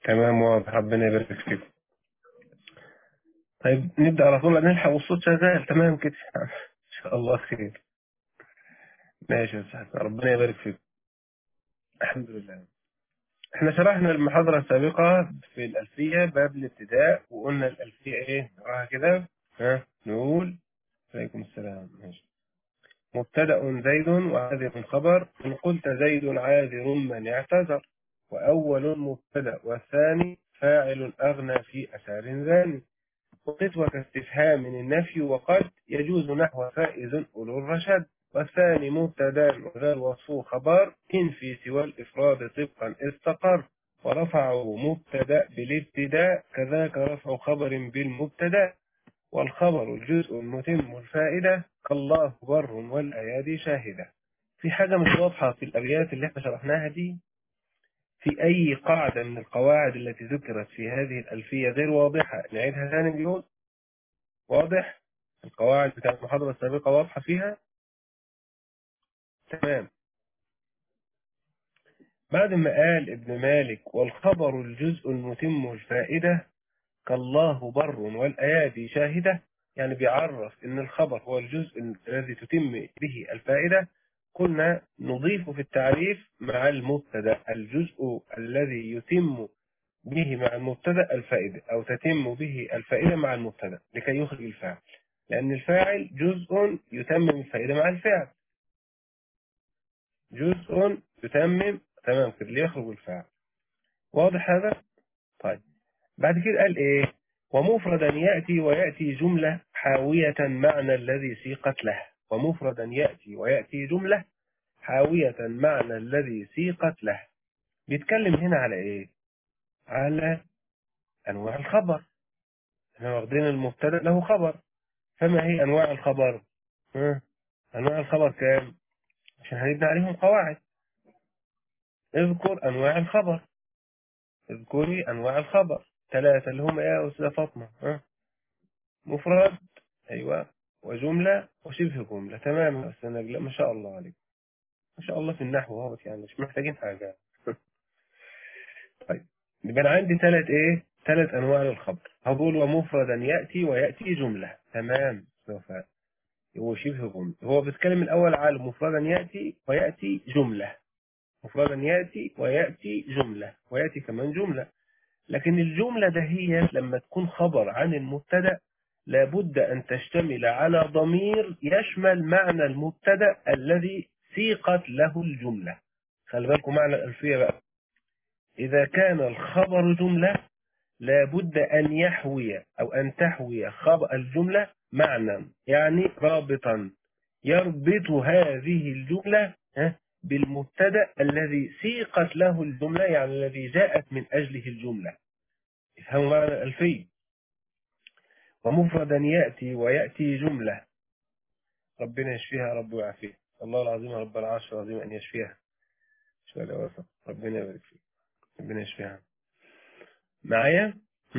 تمام واضح ربنا يبارك فيكم طيب نبدأ على طول نلحق والصوت شغال تمام كده إن شاء الله خير ماشي يا أستاذ ربنا يبارك فيكم الحمد لله احنا شرحنا المحاضرة السابقة في الألفية باب الابتداء وقلنا الألفية ايه نقراها كده ها نقول عليكم السلام ماشي مبتدأ زيد وعاذر خبر إن قلت زيد عاذر من اعتذر وأول مبتدأ والثاني فاعل أغنى في أثار ذاني وقسوة استفهام من النفي وقد يجوز نحو فائز أولو الرشد والثاني مبتدا وذا الوصف خبر إن في سوى الإفراد طبقا استقر ورفعه مبتدا بالابتداء كذاك رفع خبر بالمبتدا والخبر الجزء المتم الفائدة كالله بر والأيادي شاهدة في حاجة مش واضحة في الأبيات اللي احنا شرحناها دي في أي قاعدة من القواعد التي ذكرت في هذه الألفية غير واضحة نعيدها ثاني اليوم واضح القواعد بتاعت المحاضرة السابقة واضحة فيها تمام بعد ما قال ابن مالك والخبر الجزء المتم الفائدة كالله بر والأيادي شاهدة يعني بيعرف ان الخبر هو الجزء الذي تتم به الفائدة قلنا نضيف في التعريف مع المبتدا الجزء الذي يتم به مع المبتدا الفائدة أو تتم به الفائدة مع المبتدا لكي يخرج الفاعل لأن الفاعل جزء يتمم الفائدة مع الفعل جزء يتمم تمام كده ليخرج الفاعل واضح هذا؟ طيب بعد كده قال إيه؟ ومفردا يأتي ويأتي جملة حاوية معنى الذي سيقت له ومفردا يأتي ويأتي جملة حاوية معنى الذي سيقت له بيتكلم هنا على ايه على انواع الخبر احنا واخدين المبتدا له خبر فما هي انواع الخبر ها؟ انواع الخبر كام عشان هنبني عليهم قواعد اذكر انواع الخبر اذكري انواع الخبر ثلاثة اللي هم ايه يا استاذة فاطمة ها؟ مفرد ايوه وجملة وشبه جملة تمام يا استاذ نجلاء ما شاء الله عليك ما شاء الله في النحو اهوت يعني مش محتاجين حاجة طيب يبقى انا عندي ثلاث ايه ثلاث انواع للخبر هقول ومفردا ياتي وياتي جمله تمام سوف هو شبه جمله هو بيتكلم الاول على مفردا ياتي وياتي جمله مفردا ياتي وياتي جمله وياتي كمان جمله لكن الجمله ده هي لما تكون خبر عن المبتدا لابد ان تشتمل على ضمير يشمل معنى المبتدا الذي سيقت له الجمله خلي بالكم معنى الالفيه بقى إذا كان الخبر جملة لابد أن يحوي أو أن تحوي خبر الجملة معنى يعني رابطا يربط هذه الجملة بالمبتدا الذي سيقت له الجملة يعني الذي جاءت من أجله الجملة افهموا معنى الألفية ومفردا يأتي ويأتي جملة ربنا يشفيها رب ويعافيها الله العظيم رب العرش العظيم أن يشفيها شوية وسط ربنا يبارك فيك ربنا يشفيها معايا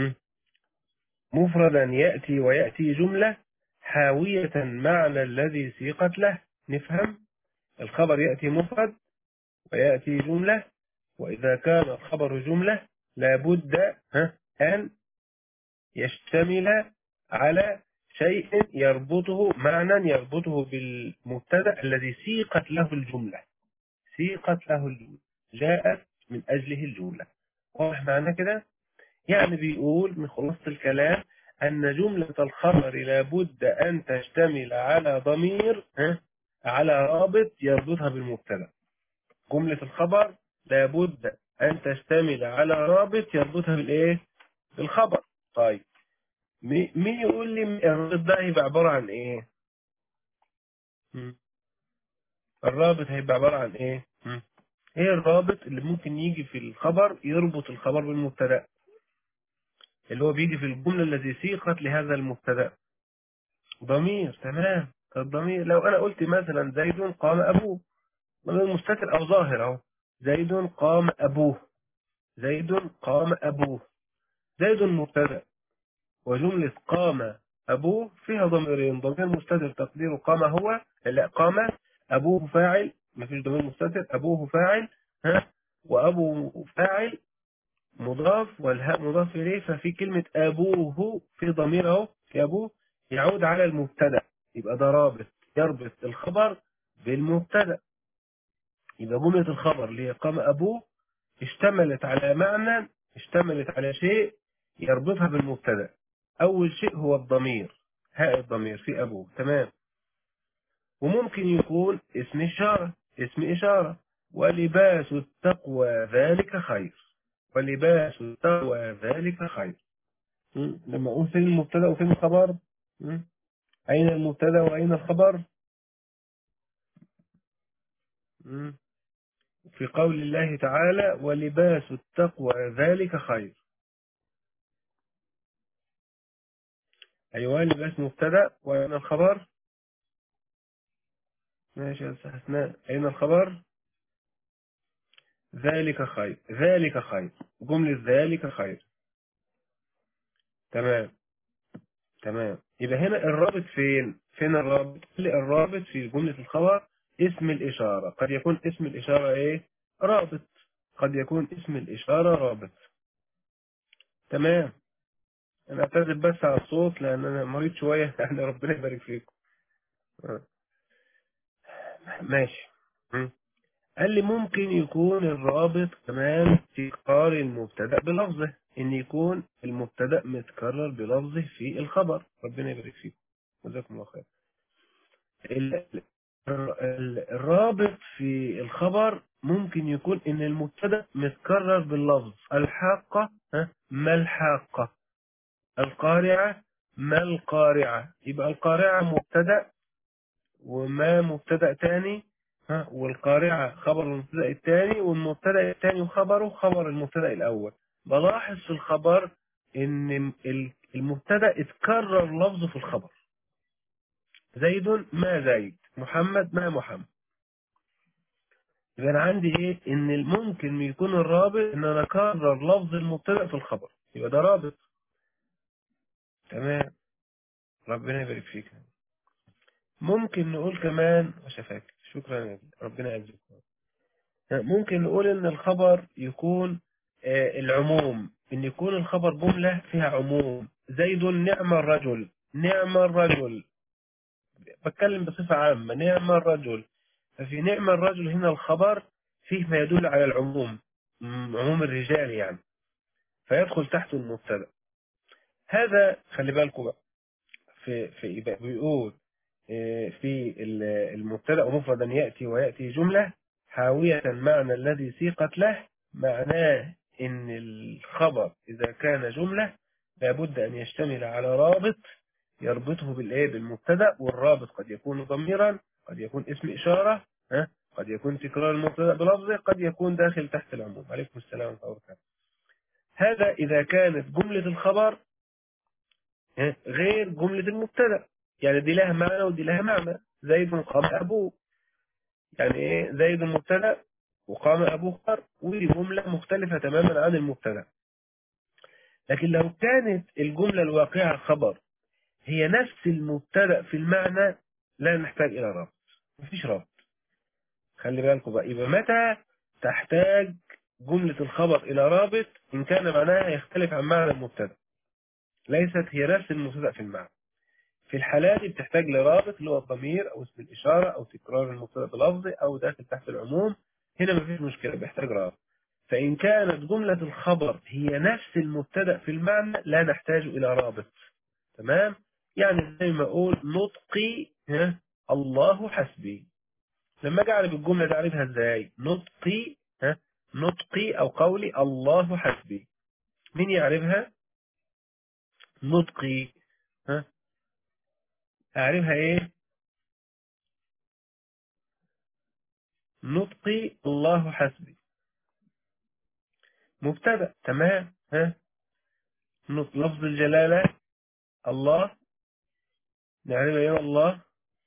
مفردا يأتي ويأتي جملة حاوية معنى الذي سيقت له نفهم الخبر يأتي مفرد ويأتي جملة وإذا كان الخبر جملة لابد أن يشتمل على شيء يربطه معنى يربطه بالمبتدا الذي سيقت له الجملة سيقت له الجملة جاءت من أجله الجملة واضح معنى كده يعني بيقول من خلاصة الكلام أن جملة الخبر لابد أن تشتمل على ضمير على رابط يربطها بالمبتدا جملة الخبر لابد أن تشتمل على رابط يربطها بالإيه؟ بالخبر طيب مين يقول لي الرابط ده هيبقى عبارة عن إيه؟ الرابط هيبقى عبارة عن إيه؟ ايه الرابط اللي ممكن يجي في الخبر يربط الخبر بالمبتدا اللي هو بيجي في الجملة الذي سيقت لهذا المبتدا ضمير تمام الضمير لو انا قلت مثلا زيد قام ابوه ضمير مستتر او ظاهر اهو زيد قام ابوه زيد قام ابوه زيد مبتدا وجملة قام ابوه فيها ضميرين ضمير مستتر تقديره قام هو لا قام ابوه فاعل ما فيش ضمير مستتر ابوه فاعل ها وابو فاعل مضاف والهاء مضاف إليه ففي كلمة أبوه في ضمير أهو في أبوه يعود على المبتدأ يبقى ده رابط يربط الخبر بالمبتدأ يبقى جملة الخبر اللي هي قام أبوه اشتملت على معنى اشتملت على شيء يربطها بالمبتدأ أول شيء هو الضمير هاء الضمير في أبوه تمام وممكن يكون اسم إشارة اسم إشارة ولباس التقوى ذلك خير ولباس التقوى ذلك خير م? لما أقول فين المبتدأ وفين الخبر م? أين المبتدأ وأين الخبر م? في قول الله تعالى ولباس التقوى ذلك خير أيوة لباس مبتدأ وأين الخبر ماشي يا أستاذ حسناء أين الخبر ذلك خير ذلك خير جملة ذلك خير تمام تمام يبقى هنا الرابط فين فين الرابط الرابط في جملة الخبر اسم الإشارة قد يكون اسم الإشارة إيه رابط قد يكون اسم الإشارة رابط تمام أنا أعتذر بس على الصوت لأن أنا مريض شوية يعني ربنا يبارك فيكم آه. ماشي م. قال لي ممكن يكون الرابط كمان تكرار المبتدا بلفظه ان يكون المبتدا متكرر بلفظه في الخبر ربنا يبارك فيكم جزاكم الله خير الرابط في الخبر ممكن يكون ان المبتدا متكرر باللفظ الحاقه ما الحاقه القارعه ما القارعه يبقى القارعه مبتدا وما مبتدا تاني ها والقارعة خبر المبتدا الثاني والمبتدا الثاني وخبره خبر المبتدا الأول بلاحظ في الخبر إن المبتدا اتكرر لفظه في الخبر زيد ما زيد محمد ما محمد يبقى أنا عندي إيه إن ممكن يكون الرابط إن أنا أكرر لفظ المبتدا في الخبر يبقى ده رابط تمام ربنا يبارك فيك ممكن نقول كمان وشفاك شكرا ربنا يجزيك ممكن نقول ان الخبر يكون العموم ان يكون الخبر جملة فيها عموم زيد نعم الرجل نعم الرجل بتكلم بصفة عامة نعم الرجل ففي نعم الرجل هنا الخبر فيه ما يدل على العموم عموم الرجال يعني فيدخل تحته المبتدا هذا خلي بالكم بقى في في بيقول في المبتدا مفردا ياتي وياتي جمله حاويه معنى الذي سيقت له معناه ان الخبر اذا كان جمله لابد ان يشتمل على رابط يربطه بالايه بالمبتدا والرابط قد يكون ضميرا قد يكون اسم اشاره ها قد يكون تكرار المبتدا بلفظه قد يكون داخل تحت العموم عليكم السلام ورحمه الله هذا اذا كانت جمله الخبر غير جمله المبتدا يعني دي لها معنى ودي لها معنى زيد قام أبوه يعني إيه زيد مبتدا وقام أبوه خبر ودي جملة مختلفة تماما عن المبتدا لكن لو كانت الجملة الواقعة خبر هي نفس المبتدا في المعنى لا نحتاج إلى ربط مفيش ربط خلي بالكم بقى يبقى متى تحتاج جملة الخبر إلى رابط إن كان معناها يختلف عن معنى المبتدا ليست هي نفس المبتدا في المعنى في الحالة دي بتحتاج لرابط اللي هو الضمير او اسم الاشاره او تكرار المبتدا بلفظ او داخل تحت العموم هنا مفيش مشكله بيحتاج رابط فان كانت جمله الخبر هي نفس المبتدا في المعنى لا نحتاج الى رابط تمام يعني زي ما اقول نطقي ها الله حسبي لما اجي اعرف الجمله دي اعرفها ازاي نطقي ها نطقي او قولي الله حسبي مين يعرفها نطقي ها أعرفها إيه نطقي الله حسبي مبتدأ تمام ها لفظ الجلالة الله نعرفها إيه الله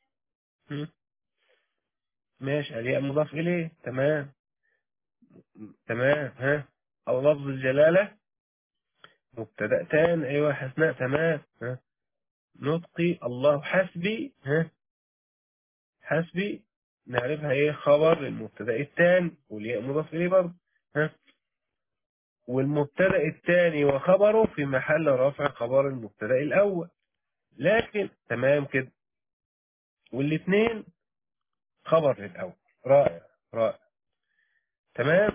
ماشي الياء مضاف إليه تمام تمام ها أو لفظ الجلالة مبتدأ تان أيوة حسناء تمام ها نطقي الله حسبي ها حسبي نعرفها ايه خبر المبتدا الثاني والياء مضاف اليه برضه ها والمبتدا الثاني وخبره في محل رفع خبر المبتدا الاول لكن تمام كده والاثنين خبر للاول رائع رائع تمام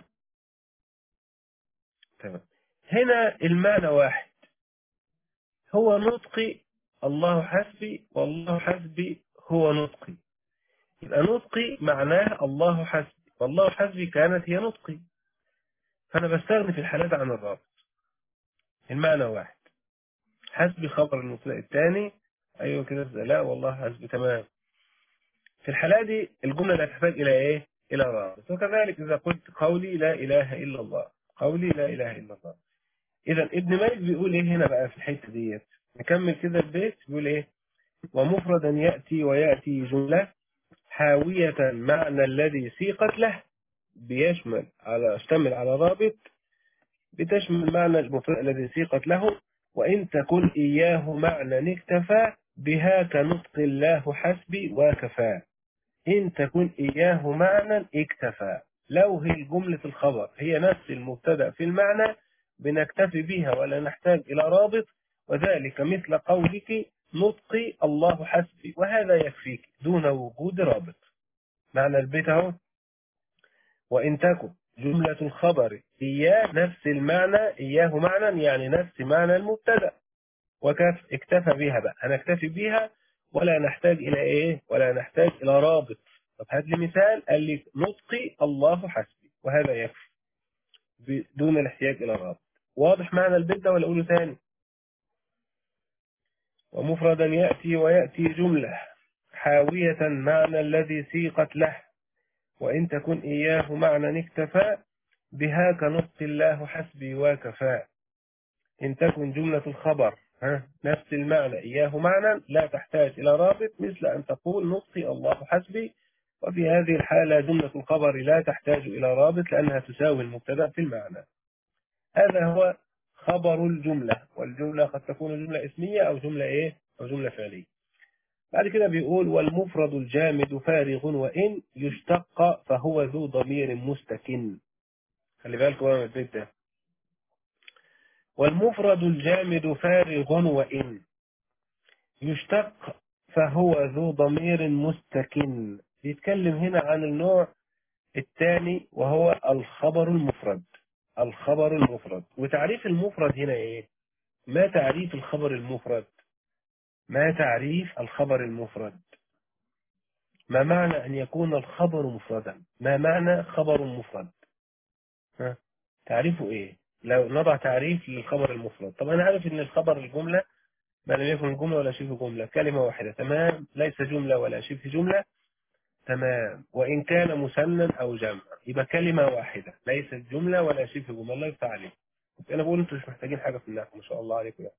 تمام هنا المعنى واحد هو نطقي الله حسبي والله حسبي هو نطقي يبقى نطقي معناه الله حسبي والله حسبي كانت هي نطقي فأنا بستغني في الحالات عن الرابط المعنى واحد حسبي خبر المبتدا الثاني أيوة كده لا والله حسبي تمام في الحالة دي الجملة لا تحتاج إلى إيه؟ إلى رابط وكذلك إذا قلت قولي لا إله إلا الله قولي لا إله إلا الله إذا ابن مالك بيقول إيه هنا بقى في الحتة ديت نكمل كده البيت بيقول إيه ومفردا يأتي ويأتي جملة حاوية معنى الذي سيقت له بيشمل على اشتمل على رابط بتشمل معنى المفرد الذي سيقت له وإن تكن إياه معنى اكتفى بها كنطق الله حسبي وكفى إن تكن إياه معنى اكتفى لو هي جملة الخبر هي نفس المبتدا في المعنى بنكتفي بها ولا نحتاج إلى رابط وذلك مثل قولك نطقي الله حسبي وهذا يكفيك دون وجود رابط معنى البيت اهو وإن تكن جملة الخبر إياه نفس المعنى إياه معنى يعني نفس معنى المبتدا وكف اكتفى بها بقى هنكتفي بها ولا نحتاج إلى إيه ولا نحتاج إلى رابط طب هات لي مثال قال لي نطقي الله حسبي وهذا يكفي بدون الاحتياج إلى رابط واضح معنى البيت ده ولا أقوله ثاني ومفردا يأتي ويأتي جملة حاوية معنى الذي سيقت له وإن تكن إياه معنى اكتفى بها كنطق الله حسبي وكفى إن تكن جملة الخبر ها نفس المعنى إياه معنى لا تحتاج إلى رابط مثل أن تقول نطقي الله حسبي وفي هذه الحالة جملة الخبر لا تحتاج إلى رابط لأنها تساوي المبتدا في المعنى هذا هو خبر الجملة والجملة قد تكون جملة اسمية أو جملة إيه أو جملة فعلية بعد كده بيقول والمفرد الجامد فارغ وإن يشتق فهو ذو ضمير مستكن خلي بالكم من البيت ده والمفرد الجامد فارغ وإن يشتق فهو ذو ضمير مستكن بيتكلم هنا عن النوع الثاني وهو الخبر المفرد الخبر المفرد وتعريف المفرد هنا ايه ما تعريف الخبر المفرد ما تعريف الخبر المفرد ما معنى أن يكون الخبر مفردا ما معنى خبر مفرد ها؟ تعريفه إيه لو نضع تعريف للخبر المفرد طب أنا عارف أن الخبر الجملة ما لم يكن جملة ولا شبه جملة كلمة واحدة تمام ليس جملة ولا شبه جملة تمام وإن كان مثنى أو جمع يبقى كلمة واحدة ليست جملة ولا شبه جملة الله يفتح عليك أنا بقول أنتوا مش محتاجين حاجة في النحو ما شاء الله عليكم يعني.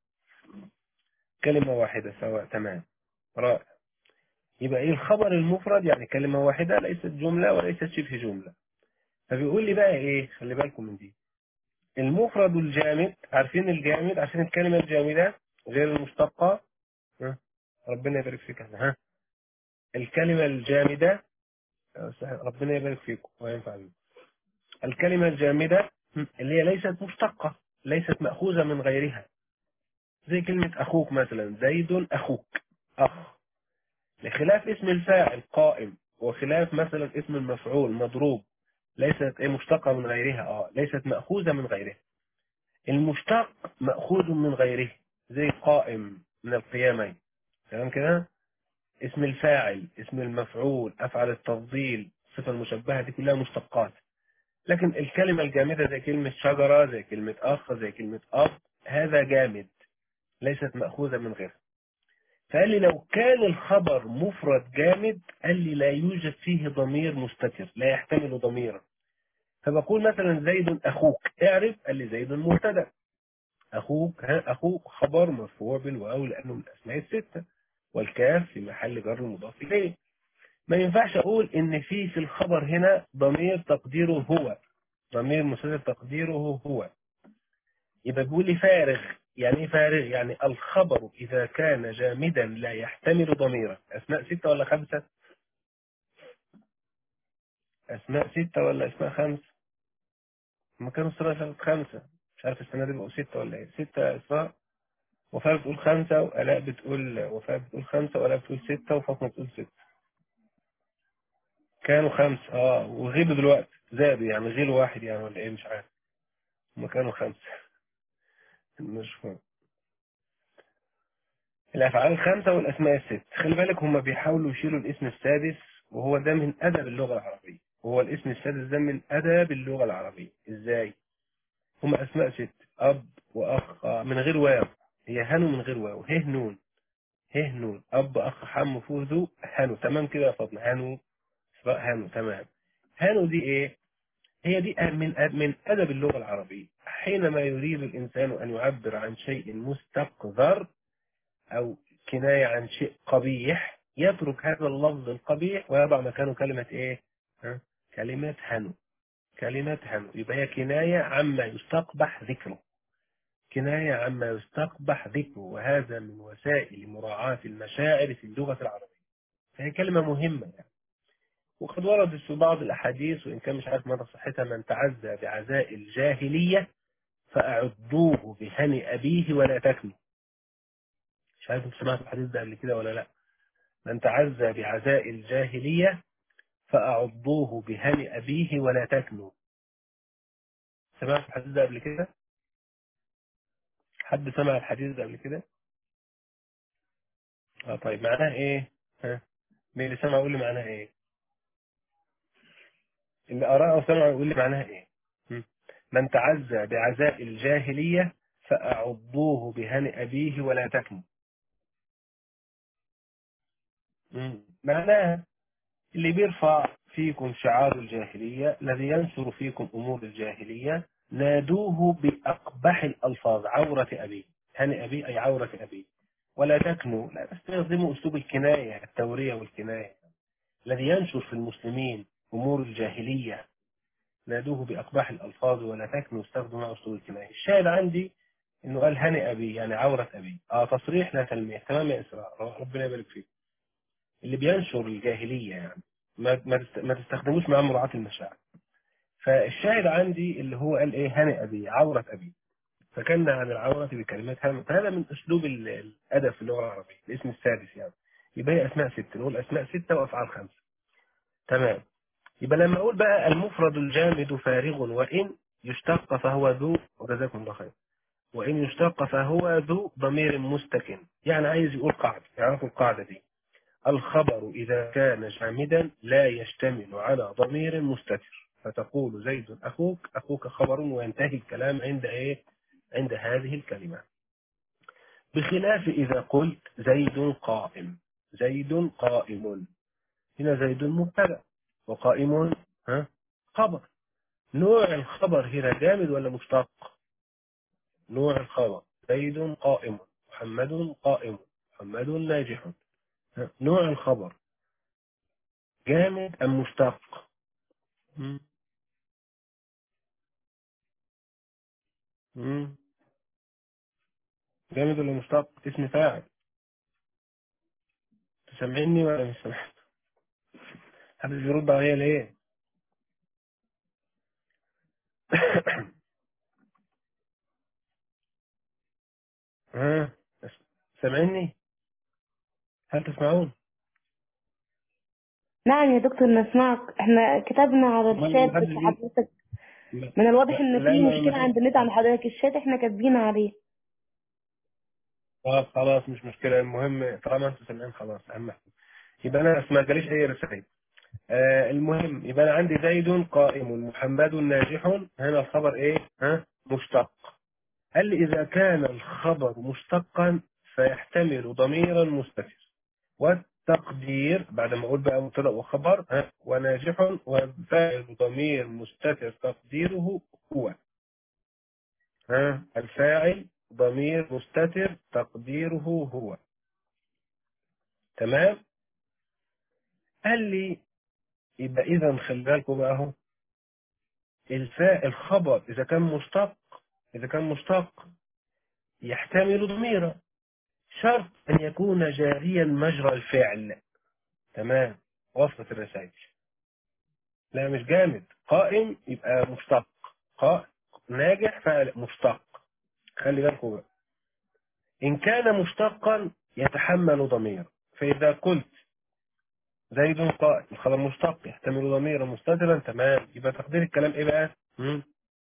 كلمة واحدة سواء تمام رائع يبقى ايه الخبر المفرد يعني كلمة واحدة ليست جملة وليست شبه جملة فبيقول لي بقى ايه خلي بالكم من دي المفرد الجامد عارفين الجامد عشان الكلمة الجامدة غير المشتقة ها؟ ربنا يبارك فيك احنا ها الكلمة الجامدة ربنا يبارك فيكم وينفع بيكم الكلمة الجامدة اللي هي ليست مشتقة ليست مأخوذة من غيرها زي كلمة أخوك مثلا زيد أخوك أخ لخلاف اسم الفاعل قائم وخلاف مثلا اسم المفعول مضروب ليست ايه مشتقة من غيرها اه ليست مأخوذة من غيرها المشتق مأخوذ من غيره زي قائم من القيامين تمام كده اسم الفاعل اسم المفعول أفعل التفضيل الصفة المشبهة دي كلها مشتقات لكن الكلمة الجامدة زي كلمة شجرة زي كلمة أخ زي كلمة أب هذا جامد ليست مأخوذة من غيرها فقال لي لو كان الخبر مفرد جامد قال لي لا يوجد فيه ضمير مستتر لا يحتمل ضميرا فبقول مثلا زيد أخوك اعرف قال لي زيد مبتدا أخوك ها أخوك خبر مرفوع بالواو لأنه من الأسماء الستة والكاف في محل جر مضاف إليه ما ينفعش أقول إن في في الخبر هنا ضمير تقديره هو ضمير مستتر تقديره هو يبقى بيقول لي فارغ يعني ايه فارغ يعني الخبر إذا كان جامدا لا يحتمل ضميرا أسماء ستة ولا خمسة أسماء ستة ولا أسماء خمسة ما كانوا الصلاة خمسة مش عارف السنة دي بقوا ستة ولا ايه ستة إسراء وفاء بتقول خمسة وآلاء بتقول وفاء بتقول خمسة وآلاء بتقول ستة وفاطمة بتقول ستة كانوا خمسة اه وغيبوا دلوقتي زادوا يعني غيروا واحد يعني ولا ايه مش عارف هم كانوا خمسة مش فاهم الأفعال الخمسة والأسماء الست خلي بالك هم بيحاولوا يشيلوا الاسم السادس وهو ده من أدب اللغة العربية وهو الاسم السادس ده من أدب اللغة العربية إزاي؟ هم أسماء ست أب وأخ آه، من غير واو هي هنو من غير واو هه نون هه نون أب أخ حم فوذو هنو تمام كده يا فاطمة هنو اسراء هنو تمام هنو دي إيه؟ هي دي من من أدب اللغة العربية حينما يريد الإنسان أن يعبر عن شيء مستقذر أو كناية عن شيء قبيح يترك هذا اللفظ القبيح ويضع مكانه كلمة إيه؟ ها؟ كلمة هنو كلمة هنو يبقى هي كناية عما يستقبح ذكره كناية عما يستقبح ذكره وهذا من وسائل مراعاة المشاعر في اللغة العربية فهي كلمة مهمة يعني. وقد وردت في بعض الأحاديث وإن كان مش عارف مدى صحتها من تعزى بعزاء الجاهلية فأعدوه بهني أبيه ولا تكنوا مش عارف انت سمعت الحديث ده قبل كده ولا لا من تعزى بعزاء الجاهلية فأعضوه بهني أبيه ولا تكنوا سمعت الحديث ده قبل كده حد سمع الحديث ده قبل كده اه طيب معناه ايه ها مين اللي سمع يقول لي معناه ايه اللي قرأ او سمع يقول لي معناها ايه م? من تعزى بعزاء الجاهلية فأعضوه بهني أبيه ولا تكنوا م? معناها اللي بيرفع فيكم شعار الجاهلية الذي ينشر فيكم أمور الجاهلية نادوه بأقبح الألفاظ عورة أبي هني أبي أي عورة أبي ولا تكنوا لا تستخدموا أسلوب الكناية التورية والكناية الذي ينشر في المسلمين أمور الجاهلية نادوه بأقبح الألفاظ ولا تكنوا استخدموا أسلوب الكناية الشاهد عندي إنه قال هني أبي يعني عورة أبي آه تصريح لا تلميح تمام يا إسراء ربنا يبارك فيك اللي بينشر الجاهلية يعني ما ما تست- ما تستخدموش معاه مراعاة المشاعر فالشاهد عندي اللي هو قال ايه هنئ ابي عورة ابي فكنا عن العورة بكلمات هم فهذا من اسلوب ال- الادب في اللغة العربية الاسم السادس يعني يبقى هي اسماء ستة نقول اسماء ستة وافعال خمسة تمام يبقى لما اقول بقى المفرد الجامد فارغ وان يشتق فهو ذو وجزاكم الله خير وان يشتق فهو ذو ضمير مستكن يعني عايز يقول قاعدة يعرفوا القاعدة دي الخبر إذا كان جامدا لا يشتمل على ضمير مستتر فتقول زيد أخوك أخوك خبر وينتهي الكلام عند إيه عند هذه الكلمة بخلاف إذا قلت زيد قائم زيد قائم هنا زيد مبتدا وقائم ها خبر نوع الخبر هنا جامد ولا مشتق نوع الخبر زيد قائم محمد قائم محمد ناجح ها؟ نوع الخبر جامد أم مشتق مم. مم. جامد ولا مشتق اسم فاعل تسمعني ولا مش سامعني محدش بيرد عليا ليه ها سامعني هل تسمعون نعم يا دكتور نسمعك احنا كتبنا على ما الشات محدش بس بي- حضرتك لا من الواضح لا ان لا، في ما- مشكلة ما- عند النت عند حضرتك الشات احنا كاتبين عليه خلاص خلاص مش مشكلة المهم طالما انتوا سامعين خلاص اهم حاجة يبقى انا ما جاليش اي رسائل آه المهم يبقى انا عندي زيد قائم محمد ناجح هنا الخبر ايه ها مشتق قال لي إذا كان الخبر مشتقا فيحتمل ضميرا مستتر والتقدير بعد ما أقول بقى مبتدأ وخبر ها، وناجح والفاعل ضمير مستتر تقديره هو ها الفاعل ضمير مستتر تقديره هو تمام قال لي يبقى إذا خلي بالكم بقى اهو الفاء الخبر إذا كان مشتق إذا كان مشتق يحتمل ضميرا شرط أن يكون جاريا مجرى الفعل تمام وصلت الرسائل لا مش جامد قائم يبقى مشتق قائم ناجح فعل مشتق خلي بالكم بقى إن كان مشتقا يتحمل ضمير فإذا قلت زيد قائم الخبر مشتق يحتمل ضميرا مستترا تمام يبقى تقدير الكلام ايه بقى مم.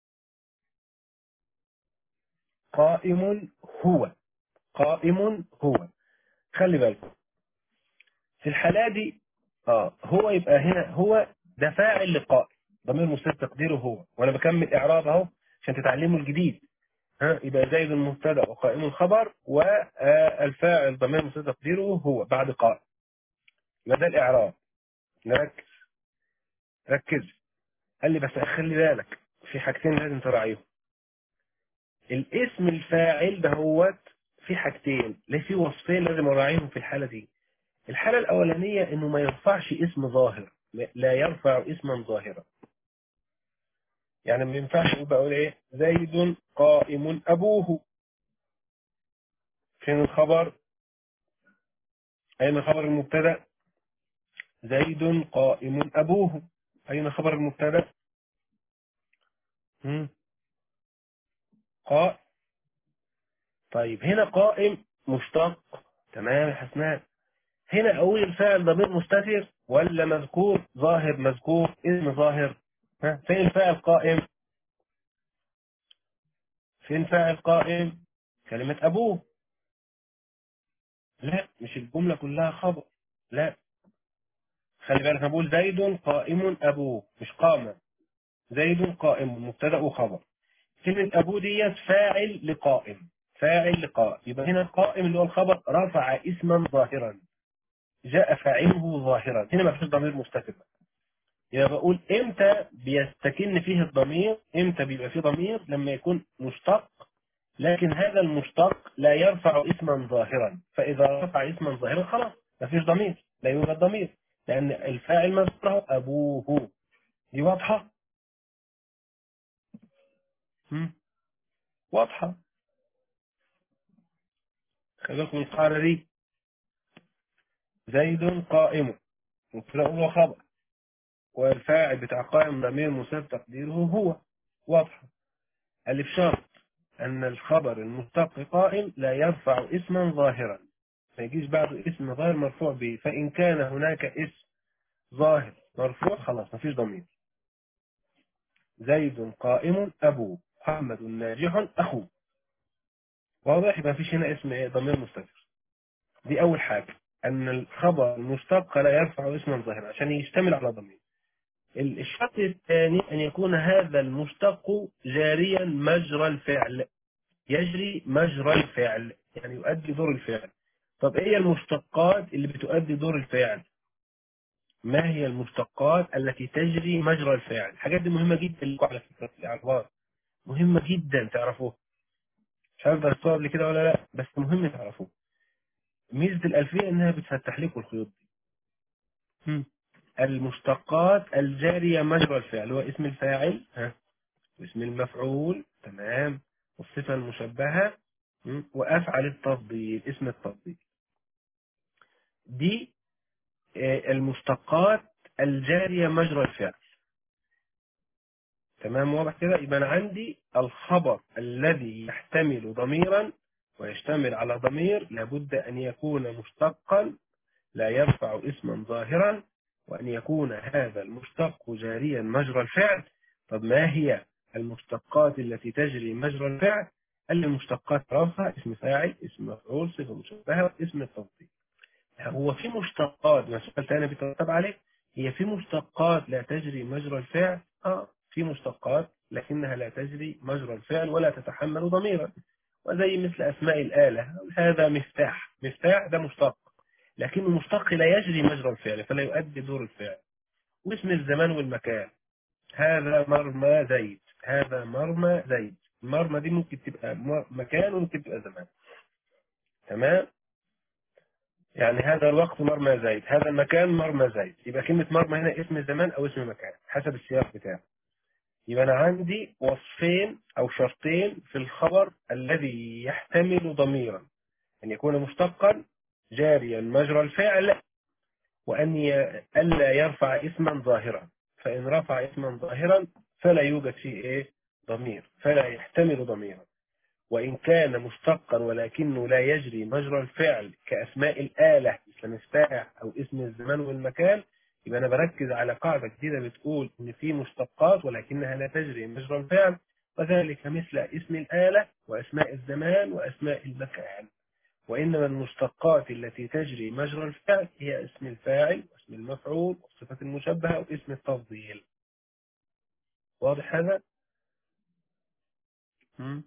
قائم هو قائم هو خلي بالكم في الحالة دي اه هو يبقى هنا هو ده فاعل لقائم ضمير مستتر تقديره هو وانا بكمل اعراب اهو عشان تتعلموا الجديد ها يبقى زيد المبتدا وقائم الخبر والفاعل ضمير مستتر تقديره هو بعد قائم يبقى ده الاعراب نركز ركز قال لي بس خلي بالك في حاجتين لازم تراعيهم الاسم الفاعل دهوت في حاجتين لا في وصفين لازم اراعيهم في الحاله دي الحاله الاولانيه انه ما يرفعش اسم ظاهر لا يرفع اسما ظاهرا يعني ما ينفعش يبقى اقول ايه زيد قائم ابوه فين الخبر اين خبر المبتدا زيد قائم ابوه اين خبر المبتدا هم؟ قائم طيب هنا قائم مشتق تمام يا حسنان هنا أقول الفاعل ضمير مستتر ولا مذكور ظاهر مذكور اسم ظاهر ها فين الفاعل قائم فين فاعل قائم كلمة أبوه لا مش الجملة كلها خبر لا خلي بالك أنا بقول زيد قائم أبوه مش قام زيد قائم مبتدأ وخبر كلمة أبوه ديت فاعل لقائم فاعل لقائم يبقى هنا القائم اللي هو الخبر رفع اسما ظاهرا جاء فاعله ظاهرا هنا ما فيش ضمير مستتر يبقى بقول امتى بيستكن فيه الضمير امتى بيبقى فيه ضمير لما يكون مشتق لكن هذا المشتق لا يرفع اسما ظاهرا فاذا رفع اسما ظاهرا خلاص ما فيش ضمير لا يوجد ضمير لان الفاعل مذكره ابوه دي واضحه هم؟ واضحه خلي بالكم من القاعده دي زيد قائم مبتدا وخبر والفاعل بتاع قائم ضمير مسبب تقديره هو واضح ألف شرط أن الخبر المشتق قائم لا يرفع اسما ظاهرا ما يجيش بعده اسم ظاهر مرفوع به فإن كان هناك اسم ظاهر مرفوع خلاص ما فيش ضمير زيد قائم أبوه محمد ناجح أخوه واضح يبقى فيش هنا اسم ايه ضمير مستتر دي أول حاجة أن الخبر المشتق لا يرفع اسما ظاهرا عشان يشتمل على ضمير الشرط الثاني أن يكون هذا المشتق جاريا مجرى الفعل يجري مجرى الفعل يعني يؤدي دور الفعل طب ايه المشتقات اللي بتؤدي دور الفعل ما هي المشتقات التي تجري مجرى الفعل الحاجات دي مهمة جدا لكم على فكرة في الأعراب مهمة جدا تعرفوها مش عارف درستوها قبل كده ولا لا بس مهم تعرفوها ميزة الألفية إنها بتفتح لكم الخيوط دي المشتقات الجارية مجرى الفعل هو اسم الفاعل ها واسم المفعول تمام والصفة المشبهة م? وأفعل التفضيل اسم التفضيل دي آه، المشتقات الجارية مجرى الفعل تمام واضح كده يبقى أنا عندي الخبر الذي يحتمل ضميرا ويشتمل على ضمير لابد أن يكون مشتقا لا يرفع اسما ظاهرا وأن يكون هذا المشتق جاريا مجرى الفعل طب ما هي المشتقات التي تجري مجرى الفعل المشتقات رفع اسم فاعل اسم مفعول صفة مشبهة اسم التفضيل هو في مشتقات ما سؤال تاني بيترتب عليه هي في مشتقات لا تجري مجرى الفعل اه في مشتقات لكنها لا تجري مجرى الفعل ولا تتحمل ضميرا وزي مثل أسماء الآلة هذا مفتاح مفتاح ده مشتق لكن المشتق لا يجري مجرى الفعل فلا يؤدي دور الفعل واسم الزمان والمكان هذا مرمى زيد هذا مرمى زيد المرمى دي ممكن تبقى م- مكان وممكن تبقى زمان تمام يعني هذا الوقت مرمى زيد هذا المكان مرمى زيد يبقى كلمة مرمى هنا اسم زمان أو اسم مكان حسب السياق بتاعه يبقى أنا عندي وصفين أو شرطين في الخبر الذي يحتمل ضميرا أن يكون مشتقا جاريا مجرى الفعل وأن ي- ألا يرفع اسما ظاهرا فإن رفع اسما ظاهرا فلا يوجد فيه إيه ضمير فلا يحتمل ضميرا وإن كان مشتقا ولكنه لا يجري مجرى الفعل كأسماء الآلة مثل مفتاح أو اسم الزمان والمكان يبقى أنا بركز على قاعدة جديدة بتقول إن في مشتقات ولكنها لا تجري مجرى الفعل وذلك مثل اسم الآلة وأسماء الزمان وأسماء المكان وإنما المشتقات التي تجري مجرى الفعل هي اسم الفاعل واسم المفعول والصفة المشبهة واسم التفضيل واضح هذا؟ مم.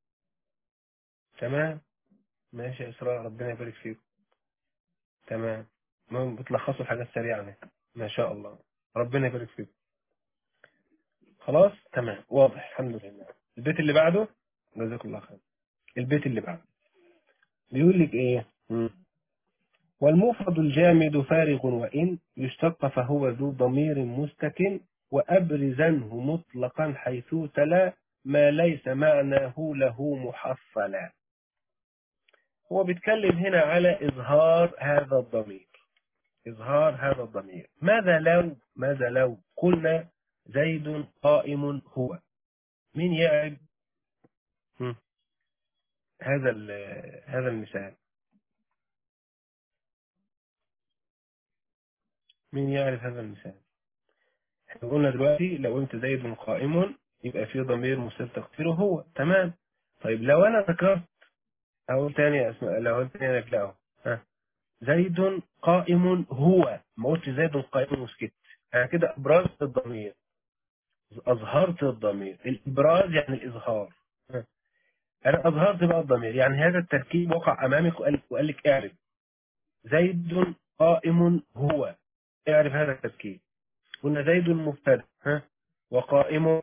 تمام ماشي يا إسراء ربنا يبارك فيك تمام المهم بتلخصوا الحاجات سريعة يعني. ما شاء الله ربنا يبارك فيك خلاص تمام واضح الحمد لله البيت اللي بعده جزاك الله خير البيت اللي بعده بيقول لك ايه مم. والمفرد الجامد فارغ وإن يشتق فهو ذو ضمير مستكن وأبرزنه مطلقا حيث تلا ما ليس معناه له محصلا هو بيتكلم هنا على إظهار هذا الضمير إظهار هذا الضمير ماذا لو ماذا لو قلنا زيد قائم هو مين يعرف هم، هذا ال- هذا المثال مين يعرف هذا المثال احنا قلنا دلوقتي لو قلت زيد قائم يبقى في ضمير مستتر تقديره هو تمام طيب لو انا ذكرت اقول تاني يا اسماء لو قلت تاني لك لا ها زيد قائم هو ما قلتش زيد قائم وسكت انا كده ابرزت الضمير اظهرت الضمير الابراز يعني الاظهار ها. انا اظهرت بقى الضمير يعني هذا التركيب وقع امامك وقال وقال لك اعرف زيد قائم هو اعرف هذا التركيب قلنا زيد مبتدا ها وقائم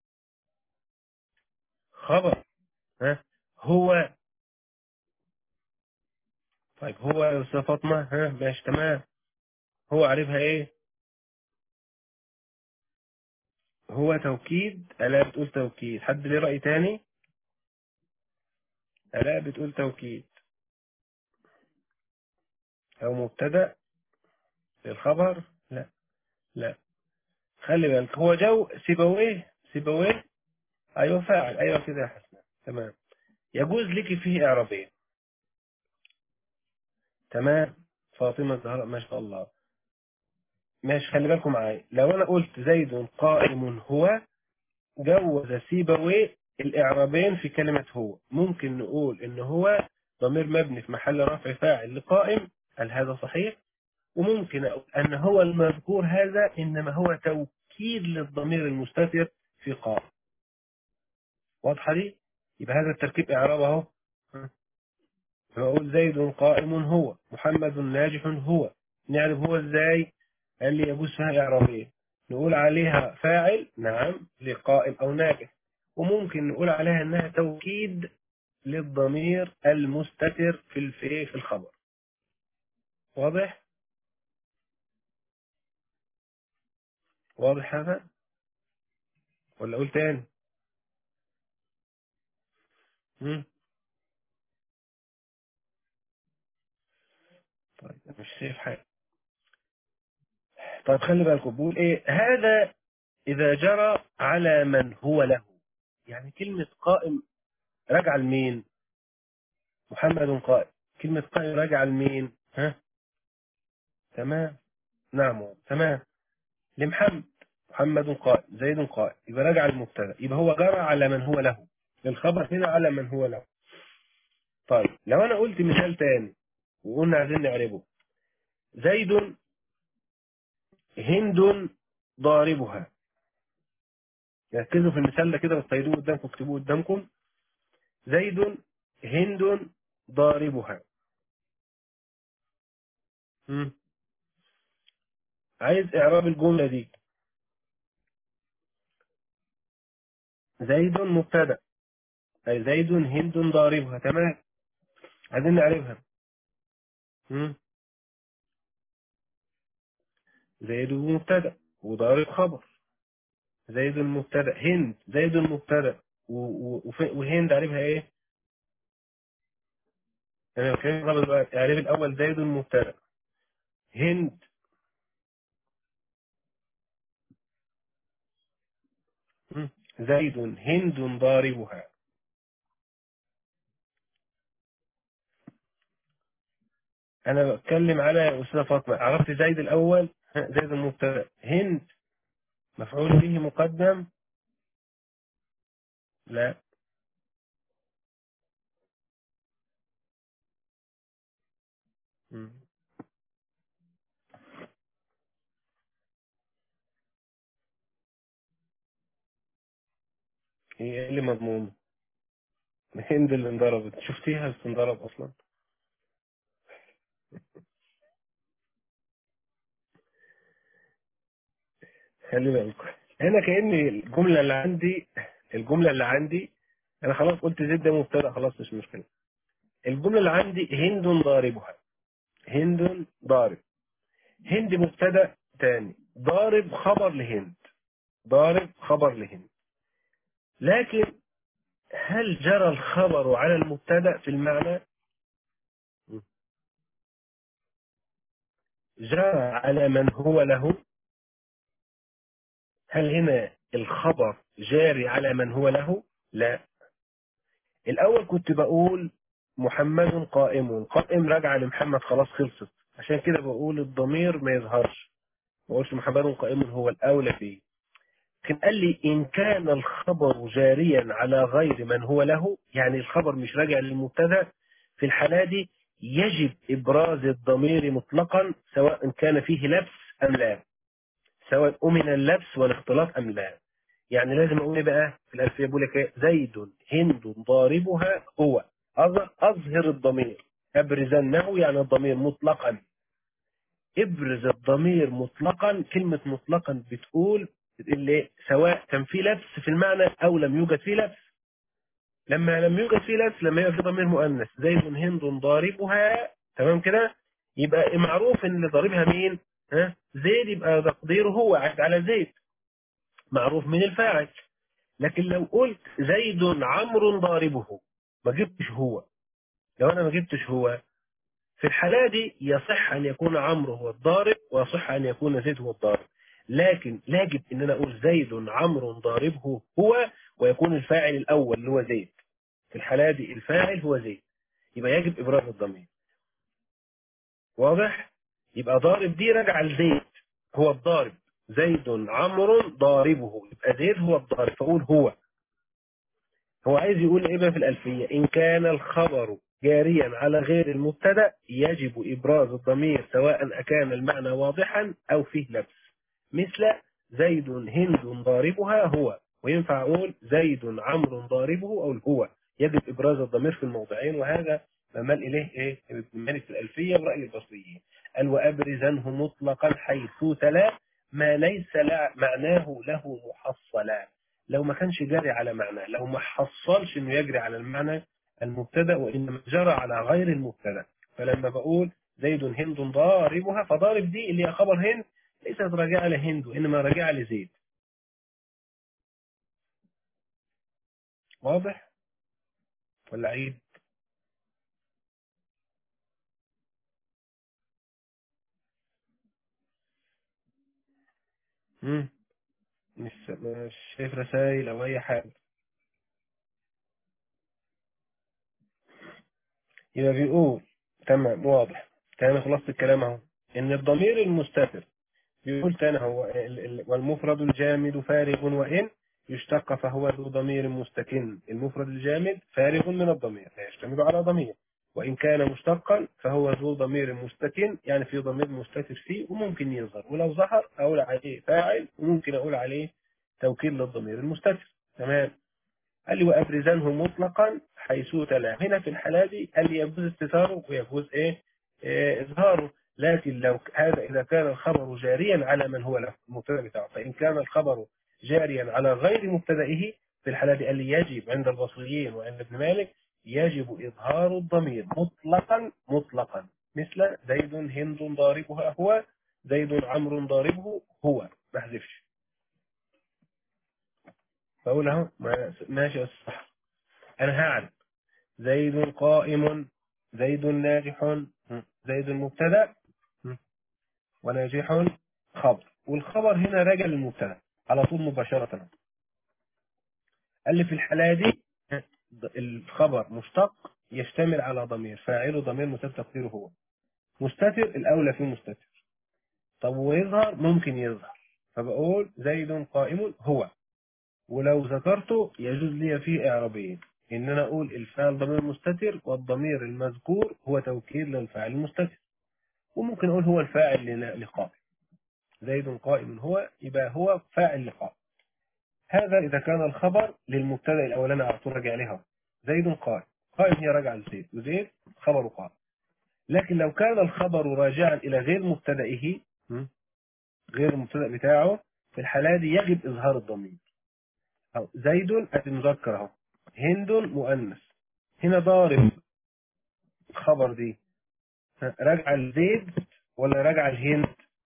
خبر ها هو طيب هو يا استاذ فاطمه ها ماشي تمام هو عارفها ايه هو توكيد الا بتقول توكيد حد ليه راي تاني الا بتقول توكيد او مبتدا للخبر لا لا خلي بالك هو جو سيبويه سيبويه ايوه فاعل ايوه كده يا حسن تمام يجوز لك فيه اعرابين تمام فاطمه الزهراء ما شاء الله ماشي خلي بالكم معايا لو انا قلت زيد قائم هو جوز سيبويه الاعرابين في كلمه هو ممكن نقول ان هو ضمير مبني في محل رفع فاعل لقائم هل هذا صحيح وممكن اقول ان هو المذكور هذا انما هو توكيد للضمير المستتر في قائم واضحه دي يبقى هذا التركيب اعراب اهو بقول زيد قائم هو محمد ناجح هو نعرف هو ازاي قال لي يجوز فيها اعرابيه نقول عليها فاعل نعم لقائم او ناجح وممكن نقول عليها انها توكيد للضمير المستتر في الفي في الخبر واضح واضح هذا ولا اقول تاني مم؟ طيب أنا مش شايف حاجه طيب خلي بالكم بقول ايه هذا اذا جرى على من هو له يعني كلمه قائم راجعه لمين محمد قائم كلمه قائم راجعه لمين ها تمام نعم تمام لمحمد محمد قائم زيد قائم يبقى راجع المبتدا يبقى هو جرى على من هو له الخبر هنا على من هو له طيب لو انا قلت مثال تاني وقلنا عايزين نعربه زيد هند ضاربها ركزوا في المثال ده كده وتصيدوه قدامكم اكتبوه قدامكم زيد هند ضاربها مم. عايز اعراب الجمله دي زيد مبتدا أي زيد هند ضاربها تمام عايزين نعرفها مم. زيد مبتدا وضارب خبر زيد المبتدا هند زيد المبتدا و- و- وف- وهند عارفها ايه؟ انا بتكلم قبل دلوقتي اعرف الاول زيد المبتدا هند مم. زيد هند ضاربها انا بتكلم على يا استاذه فاطمه عرفت زيد الاول ها، زيد المبتدا هند مفعول به مقدم لا مم. هي ايه اللي مضمون هند اللي انضربت شفتيها بتنضرب اصلا خلي بالكم هنا كأن الجملة اللي عندي الجملة اللي عندي انا خلاص قلت زيد ده مبتدا خلاص مش مشكلة الجملة اللي عندي هند ضاربها هند ضارب هند مبتدا تاني ضارب خبر لهند ضارب خبر لهند لكن هل جرى الخبر على المبتدا في المعنى جرى على من هو له هل هنا الخبر جاري على من هو له لا الاول كنت بقول محمد قائم قائم راجع لمحمد خلاص خلصت عشان كده بقول الضمير ما يظهرش ما اقولش محمد قائم هو الاولى فيه لكن قال لي ان كان الخبر جاريا على غير من هو له يعني الخبر مش راجع للمبتدا في الحالة دي يجب ابراز الضمير مطلقا سواء كان فيه لبس ام لا سواء امن اللبس والاختلاط ام لا يعني لازم اقول ايه بقى في الالفيه بقول لك إيه؟ زيد هند ضاربها هو أظ- اظهر الضمير ابرزنه يعني الضمير مطلقا ابرز الضمير مطلقا كلمه مطلقا بتقول اللي سواء كان في لبس في المعنى او لم يوجد فيه لبس لما لم يوجد فيه لبس لما يبقى في ضمير مؤنث زيد هند ضاربها تمام كده يبقى معروف ان اللي ضاربها مين ها زيد يبقى تقديره هو عاد على زيد معروف من الفاعل لكن لو قلت زيد عمرو ضاربه ما جبتش هو لو انا ما جبتش هو في الحالة دي يصح ان يكون عمرو هو الضارب ويصح ان يكون زيد هو الضارب لكن لا يجب ان انا اقول زيد عمرو ضاربه هو ويكون الفاعل الاول اللي هو زيد في الحالة دي الفاعل هو زيد يبقى يجب ابراز الضمير واضح يبقى ضارب دي راجعه لزيد هو الضارب زيد عمرو ضاربه يبقى زيد هو الضارب فاقول هو هو عايز يقول ايه بقى في الألفية إن كان الخبر جاريا على غير المبتدا يجب إبراز الضمير سواء أكان المعنى واضحا أو فيه لبس مثل زيد هند ضاربها هو وينفع أقول زيد عمرو ضاربه أو هو يجب إبراز الضمير في الموضعين وهذا ما مال إليه إيه ابن مالك في الألفية برأي البصريين قال وأبرزنه مطلقا حيث تلا ما ليس لا معناه له محصلا لو ما كانش جاري على معنى لو ما حصلش انه يجري على المعنى المبتدا وانما جرى على غير المبتدا فلما بقول زيد هند ضاربها فضارب دي اللي هي خبر هند ليست راجعه لهند وانما راجعه لزيد واضح ولا عيد مم. مش مش شايف رسائل او اي حاجه يبقى بيقول تمام واضح تمام خلصت الكلام اهو ان الضمير المستتر بيقول تاني هو ال- ال- والمفرد الجامد فارغ وإن يشتق فهو ذو ضمير مستكن المفرد الجامد فارغ من الضمير لا يشتمل على ضمير وإن كان مشتقا فهو ذو ضمير مستكن يعني في ضمير مستتر فيه وممكن يظهر ولو ظهر أقول عليه فاعل وممكن أقول عليه توكيل للضمير المستتر تمام قال لي وأبرزنه مطلقا حيث تلا هنا في الحالة دي قال لي يجوز استتاره ويجوز إيه إيه إظهاره لكن لو ك- هذا إذا كان الخبر جاريا على من هو له المبتدا بتاعه فإن كان الخبر جاريا على غير مبتدئه في الحالة دي قال لي يجب عند البصريين وعند ابن مالك يجب إظهار الضمير مطلقا مطلقا مثل زيد هند ضاربها هو زيد عمرو ضاربه هو ما احذفش فأقول اهو ما- ماشي الصح أنا هعرف زيد قائم زيد ناجح م. زيد مبتدا م. وناجح خبر والخبر هنا راجع للمبتدا على طول مباشرة قال لي في الحالة دي الخبر مشتق يشتمل على ضمير فاعله ضمير مستتر تقديره هو مستتر الأولى فيه مستتر طب ويظهر ممكن يظهر فبقول زيد قائم هو ولو ذكرته يجوز لي فيه إعرابين إن أنا أقول الفاعل ضمير مستتر والضمير المذكور هو توكيد للفاعل المستتر وممكن أقول هو الفاعل لنا- لقائم زيد قائم هو يبقى هو فاعل لقائم هذا إذا كان الخبر للمبتدا الأولاني على طول راجع عليها زيد قائم قائم هي راجعة لزيد وزيد خبر قائم لكن لو كان الخبر راجعا إلى غير مبتدئه م? غير المبتدا بتاعه في الحالة دي يجب إظهار الضمير أو زيد أدي مذكر أهو هند مؤنث هنا ضارب الخبر دي ها، راجعة لزيد ولا راجعة لهند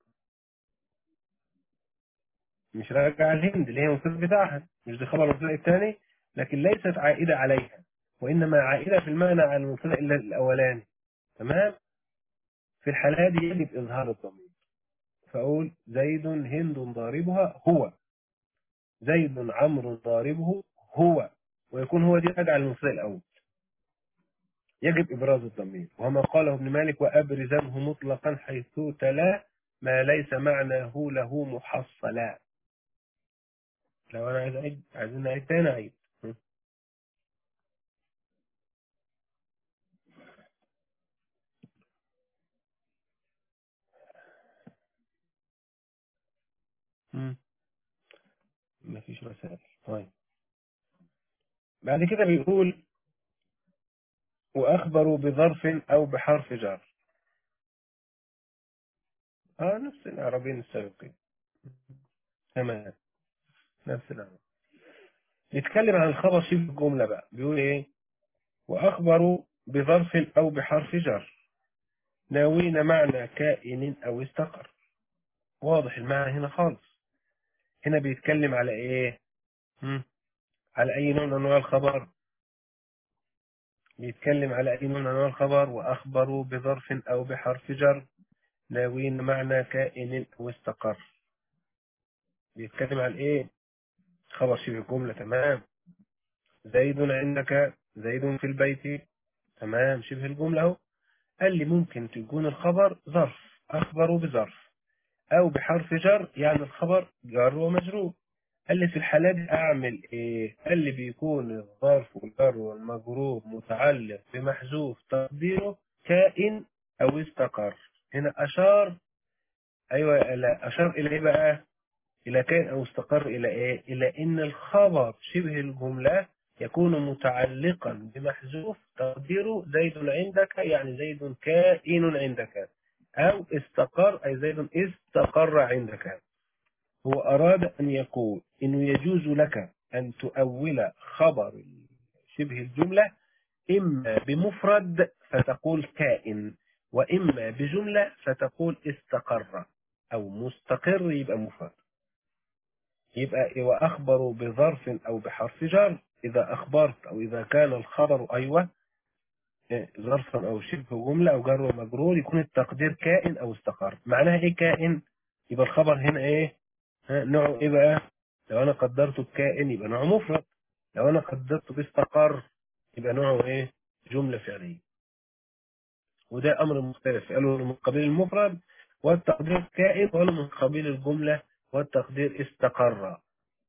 مش راجعة لهند اللي هي المبتدا بتاعها مش دي خبر المبتدا الثاني لكن ليست عائدة عليها وإنما عائدة في المعنى على المبتدا إلا الأولاني تمام في الحالة دي يجب إظهار الضمير فأقول زيد هند ضاربها هو زيد عمرو ضاربه هو ويكون هو دي راجعة للمبتدا الأول يجب إبراز الضمير وما قاله ابن مالك وأبرزنه مطلقا حيث تلا ما ليس معناه له محصلا لو أنا عايز أعيد عايزين نعيد تاني أعيد م? م? مفيش رسائل طيب بعد كده بيقول وأخبروا بظرف أو بحرف جر اه نفس العربين السابقين تمام نفس العرب يتكلم عن الخبر شبه الجملة بقى بيقول ايه وأخبروا بظرف أو بحرف جر ناوين معنى كائن أو استقر واضح المعنى هنا خالص هنا بيتكلم على ايه هم؟ على أي نوع من أنواع الخبر بيتكلم على أي نوع من أنواع الخبر وأخبروا بظرف أو بحرف جر ناوين معنى كائن أو استقر بيتكلم عن ايه خبر شبه الجملة تمام زيد عندك زيد في البيت تمام شبه الجملة اهو قال لي ممكن تكون الخبر ظرف أخبروا بظرف أو بحرف جر يعني الخبر جر ومجرور قال لي في الحالة دي أعمل إيه؟ قال لي بيكون الظرف والجر والمجرور متعلق بمحذوف تقديره كائن أو استقر هنا أشار أيوة لا أشار إلى إيه بقى؟ إلى كائن أو استقر إلى إيه؟ إلى إن الخبر شبه الجملة يكون متعلقا بمحذوف تقديره زيد عندك يعني زيد كائن عندك أو استقر أي زيد استقر عندك هو أراد أن يقول إنه يجوز لك أن تؤول خبر شبه الجملة إما بمفرد فتقول كائن وإما بجملة فتقول استقر أو مستقر يبقى مفرد يبقى وأخبروا بظرف أو بحرف جر إذا أخبرت أو إذا كان الخبر أيوة ظرفا أو شبه جملة أو جر ومجرور يكون التقدير كائن أو استقر معناها إيه كائن يبقى الخبر هنا إيه ها نوعه إيه بقى لو أنا قدرته بكائن يبقى نوعه مفرد لو أنا قدرته باستقر يبقى نوعه إيه جملة فعلية وده أمر مختلف قالوا من قبيل المفرد والتقدير كائن ولا من قبيل الجملة والتقدير استقر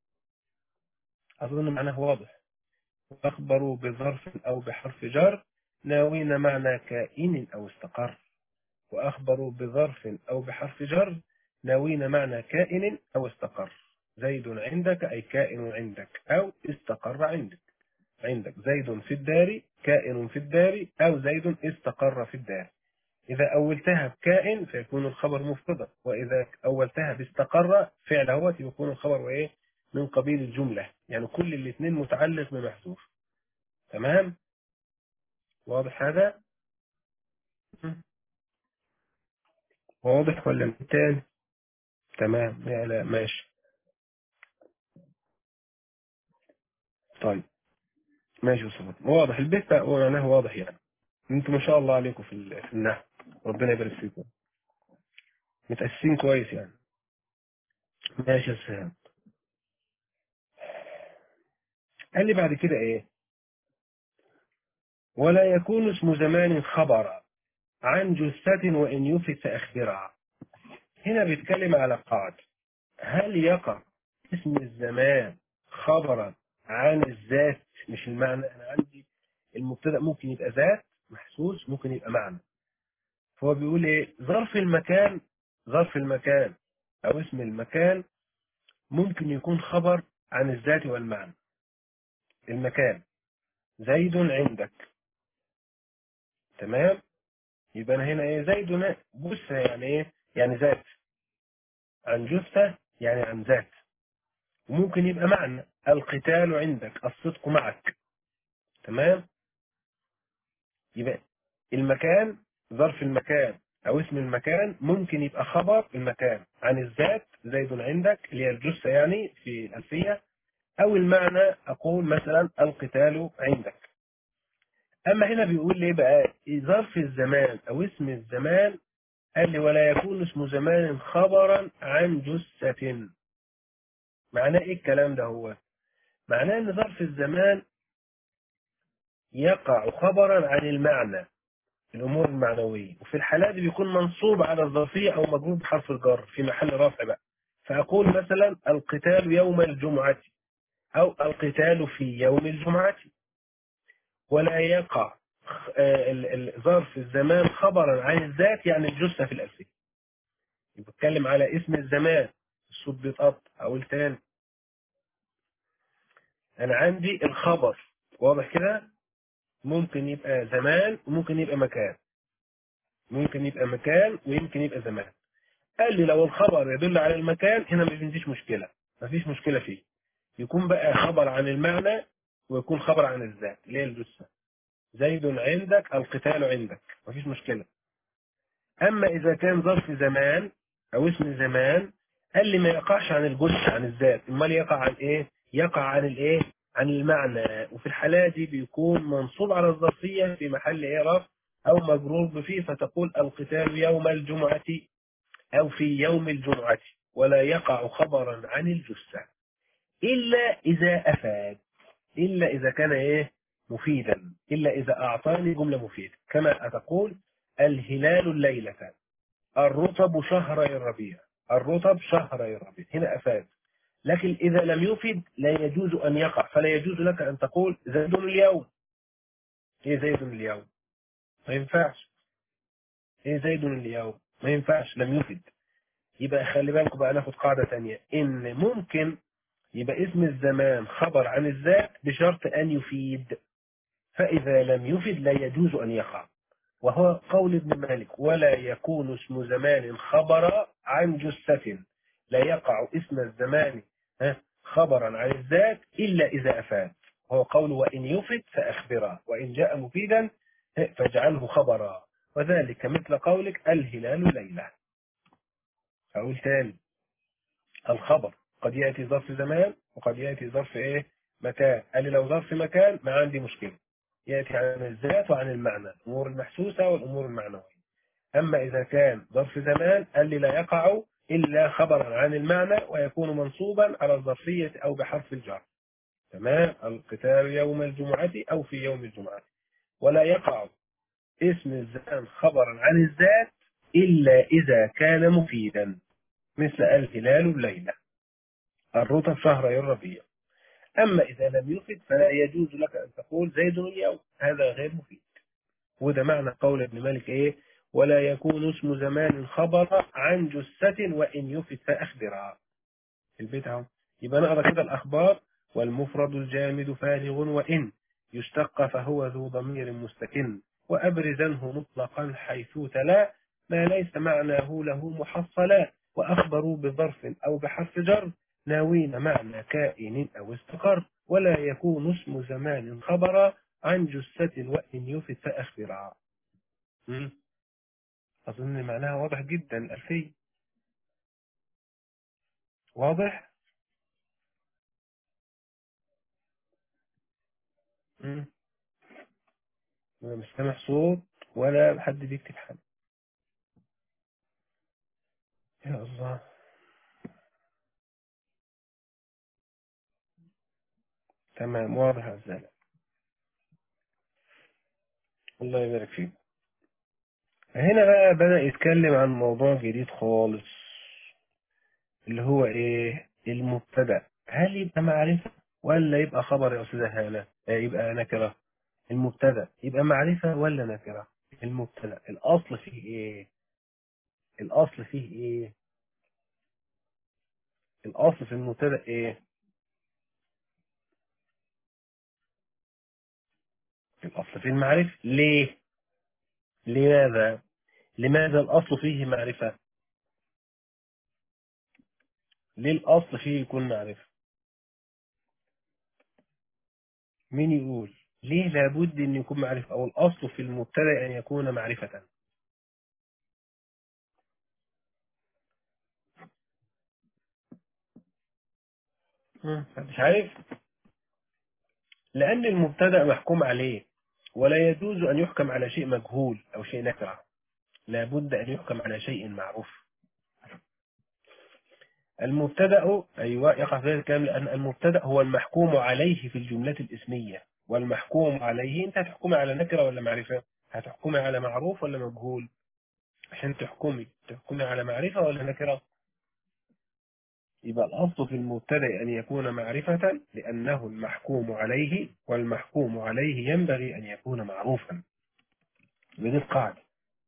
أظن معناه واضح أخبروا بظرف أو بحرف جر ناوين معنى كائن أو استقر وأخبروا بظرف أو بحرف جر ناوين معنى كائن أو استقر زيد عندك أي كائن عندك أو استقر عندك عندك زيد في الدار كائن في الدار أو زيد استقر في الدار إذا أولتها بكائن فيكون الخبر مفردا وإذا أولتها باستقر فعل هو يكون الخبر وإيه من قبيل الجملة يعني كل الاثنين متعلق بمحذوف تمام واضح هذا واضح ولا مثال تمام لا لا ماشي طيب ماشي يا أستاذ واضح البيت بقى معناه واضح يعني انتوا ما شاء الله عليكم في ال- في النحو ربنا يبارك فيكم متأسسين كويس يعني ماشي يا سهام قال لي بعد كده ايه ولا يكون اسم زمان خبرا عن جثة وإن يفت أخبرها هنا بيتكلم على قاعدة هل يقع اسم الزمان خبرا عن الذات مش المعنى أنا عندي المبتدأ ممكن يبقى ذات محسوس ممكن يبقى معنى فهو بيقول ايه ظرف المكان ظرف المكان أو اسم المكان ممكن يكون خبر عن الذات والمعنى المكان زيد عندك تمام يبقى أنا هنا ايه زيد بص يعني ايه يعني ذات عن جثة يعني عن ذات وممكن يبقى معنى القتال عندك الصدق معك تمام يبقى المكان ظرف المكان او اسم المكان ممكن يبقى خبر المكان عن الذات زيد عندك اللي هي الجثة يعني في الألفية او المعنى اقول مثلا القتال عندك اما هنا بيقول لي بقى ظرف الزمان او اسم الزمان قال لي ولا يكون اسم زمان خبرا عن جثة معناه ايه الكلام ده هو معناه ان ظرف الزمان يقع خبرا عن المعنى الامور المعنويه وفي الحالات دي بيكون منصوب على الظرفيه او مجرور بحرف الجر في محل رفع بقى فاقول مثلا القتال يوم الجمعه او القتال في يوم الجمعه ولا يقع ظرف الزمان خبرا عن الذات يعني الجثه في الالفيه بتكلم على اسم الزمان الصوت بيتقطع اقول تاني انا عندي الخبر واضح كده ممكن يبقى زمان وممكن يبقى مكان ممكن يبقى مكان ويمكن يبقى زمان قال لي لو الخبر يدل على المكان هنا ما فيش مشكلة ما فيش مشكلة فيه يكون بقى خبر عن المعنى ويكون خبر عن الذات اللي هي الجثة زيد عندك القتال عندك ما فيش مشكلة أما إذا كان ظرف زمان أو اسم زمان قال لي ما يقعش عن الجثة عن الذات امال يقع عن إيه يقع عن الإيه عن المعنى وفي الحالة دي بيكون منصوب على الظرفية في محل إيه رفع أو مجرور بفيه فتقول القتال يوم الجمعة أو في يوم الجمعة ولا يقع خبرا عن الجثة إلا إذا أفاد إلا إذا كان إيه مفيدا إلا إذا أعطاني جملة مفيدة كما أتقول الهلال الليلة الرطب شهر الربيع الرطب شهر الربيع هنا أفاد لكن إذا لم يفد لا يجوز أن يقع فلا يجوز لك أن تقول زيد اليوم إيه زيد اليوم ما ينفعش إيه زيد اليوم ما ينفعش لم يفد يبقى خلي بالكم بقى ناخد قاعدة تانية إن ممكن يبقى اسم الزمان خبر عن الذات بشرط أن يفيد فإذا لم يفد لا يجوز أن يقع وهو قول ابن مالك ولا يكون اسم زمان خبر عن جثة لا يقع اسم الزمان خبرا عن الذات إلا إذا أفاد هو قول وإن يفد فأخبره وإن جاء مفيدا فاجعله خبرا وذلك مثل قولك الهلال ليلة أقول تاني الخبر قد يأتي ظرف زمان وقد يأتي ظرف إيه مكان قال لي لو ظرف مكان ما عندي مشكلة يأتي عن الذات وعن المعنى الأمور المحسوسة والأمور المعنوية أما إذا كان ظرف زمان قال لي لا يقع إلا خبرا عن المعنى ويكون منصوبا على الظرفية أو بحرف الجر تمام القتال يوم الجمعة أو في يوم الجمعة ولا يقع اسم الزمان خبرا عن الذات إلا إذا كان مفيدا مثل الهلال الليلة الرطب شهر الربيع أما إذا لم يفد فلا يجوز لك أن تقول زيد اليوم هذا غير مفيد وده معنى قول ابن مالك إيه ولا يكون اسم زمان خبر عن جثة وإن يفد فأخبرها البيت اهو يبقى نقرا كده الأخبار والمفرد الجامد فارغ وإن يشتق فهو ذو ضمير مستكن وأبرزنه مطلقا حيث تلا ما ليس معناه له محصلا وأخبروا بظرف أو بحرف جر ناوين معنى كائن أو استقر ولا يكون اسم زمان خبرا عن جثة وإن يفد فأخبرها أظن معناها واضح جدا الألفية واضح مم. مش سامع صوت ولا حد بيكتب حاجة يا الله تمام واضح يا أستاذ الله يبارك فيك هنا بقى بدأ يتكلم عن موضوع جديد خالص اللي هو ايه المبتدأ هل يبقى معرفة ولا يبقى خبر يا أستاذة هالة آه، يبقى نكرة المبتدأ يبقى معرفة ولا نكرة المبتدأ الأصل فيه ايه الأصل فيه ايه الأصل في المبتدأ ايه الأصل في المعرفة ليه لماذا لماذا الأصل فيه معرفة ليه الأصل فيه يكون معرفة مين يقول ليه لابد أن يكون معرفة أو الأصل في المبتدأ أن يكون معرفة مم، مش عارف لأن المبتدأ محكوم عليه ولا يجوز أن يحكم على شيء مجهول أو شيء نكرة لابد أن يحكم على شيء معروف المبتدأ أيوة يقع في ذلك الكلام لأن المبتدأ هو المحكوم عليه في الجملة الاسمية والمحكوم عليه أنت هتحكمي على نكرة ولا معرفة هتحكمي على معروف ولا مجهول عشان تحكمي تحكمي على معرفة ولا نكرة يبقى الأصل في المبتدأ أن يكون معرفة لأنه المحكوم عليه والمحكوم عليه ينبغي أن يكون معروفا بدي القاعدة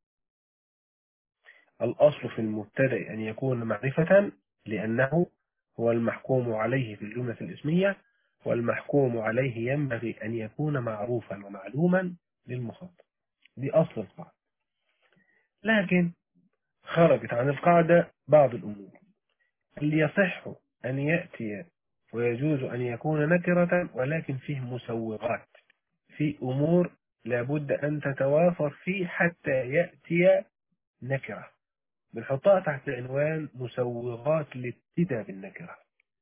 الأصل في المبتدأ أن يكون معرفة لأنه هو المحكوم عليه في الجملة الاسمية والمحكوم عليه ينبغي أن يكون معروفا ومعلوما للمخاطب دي أصل القاعدة لكن خرجت عن القاعدة بعض الأمور اللي يصح أن يأتي ويجوز أن يكون نكرة ولكن فيه مسوغات في أمور لابد أن تتوافر فيه حتى يأتي نكرة بنحطها تحت عنوان مسوغات الابتداء بالنكرة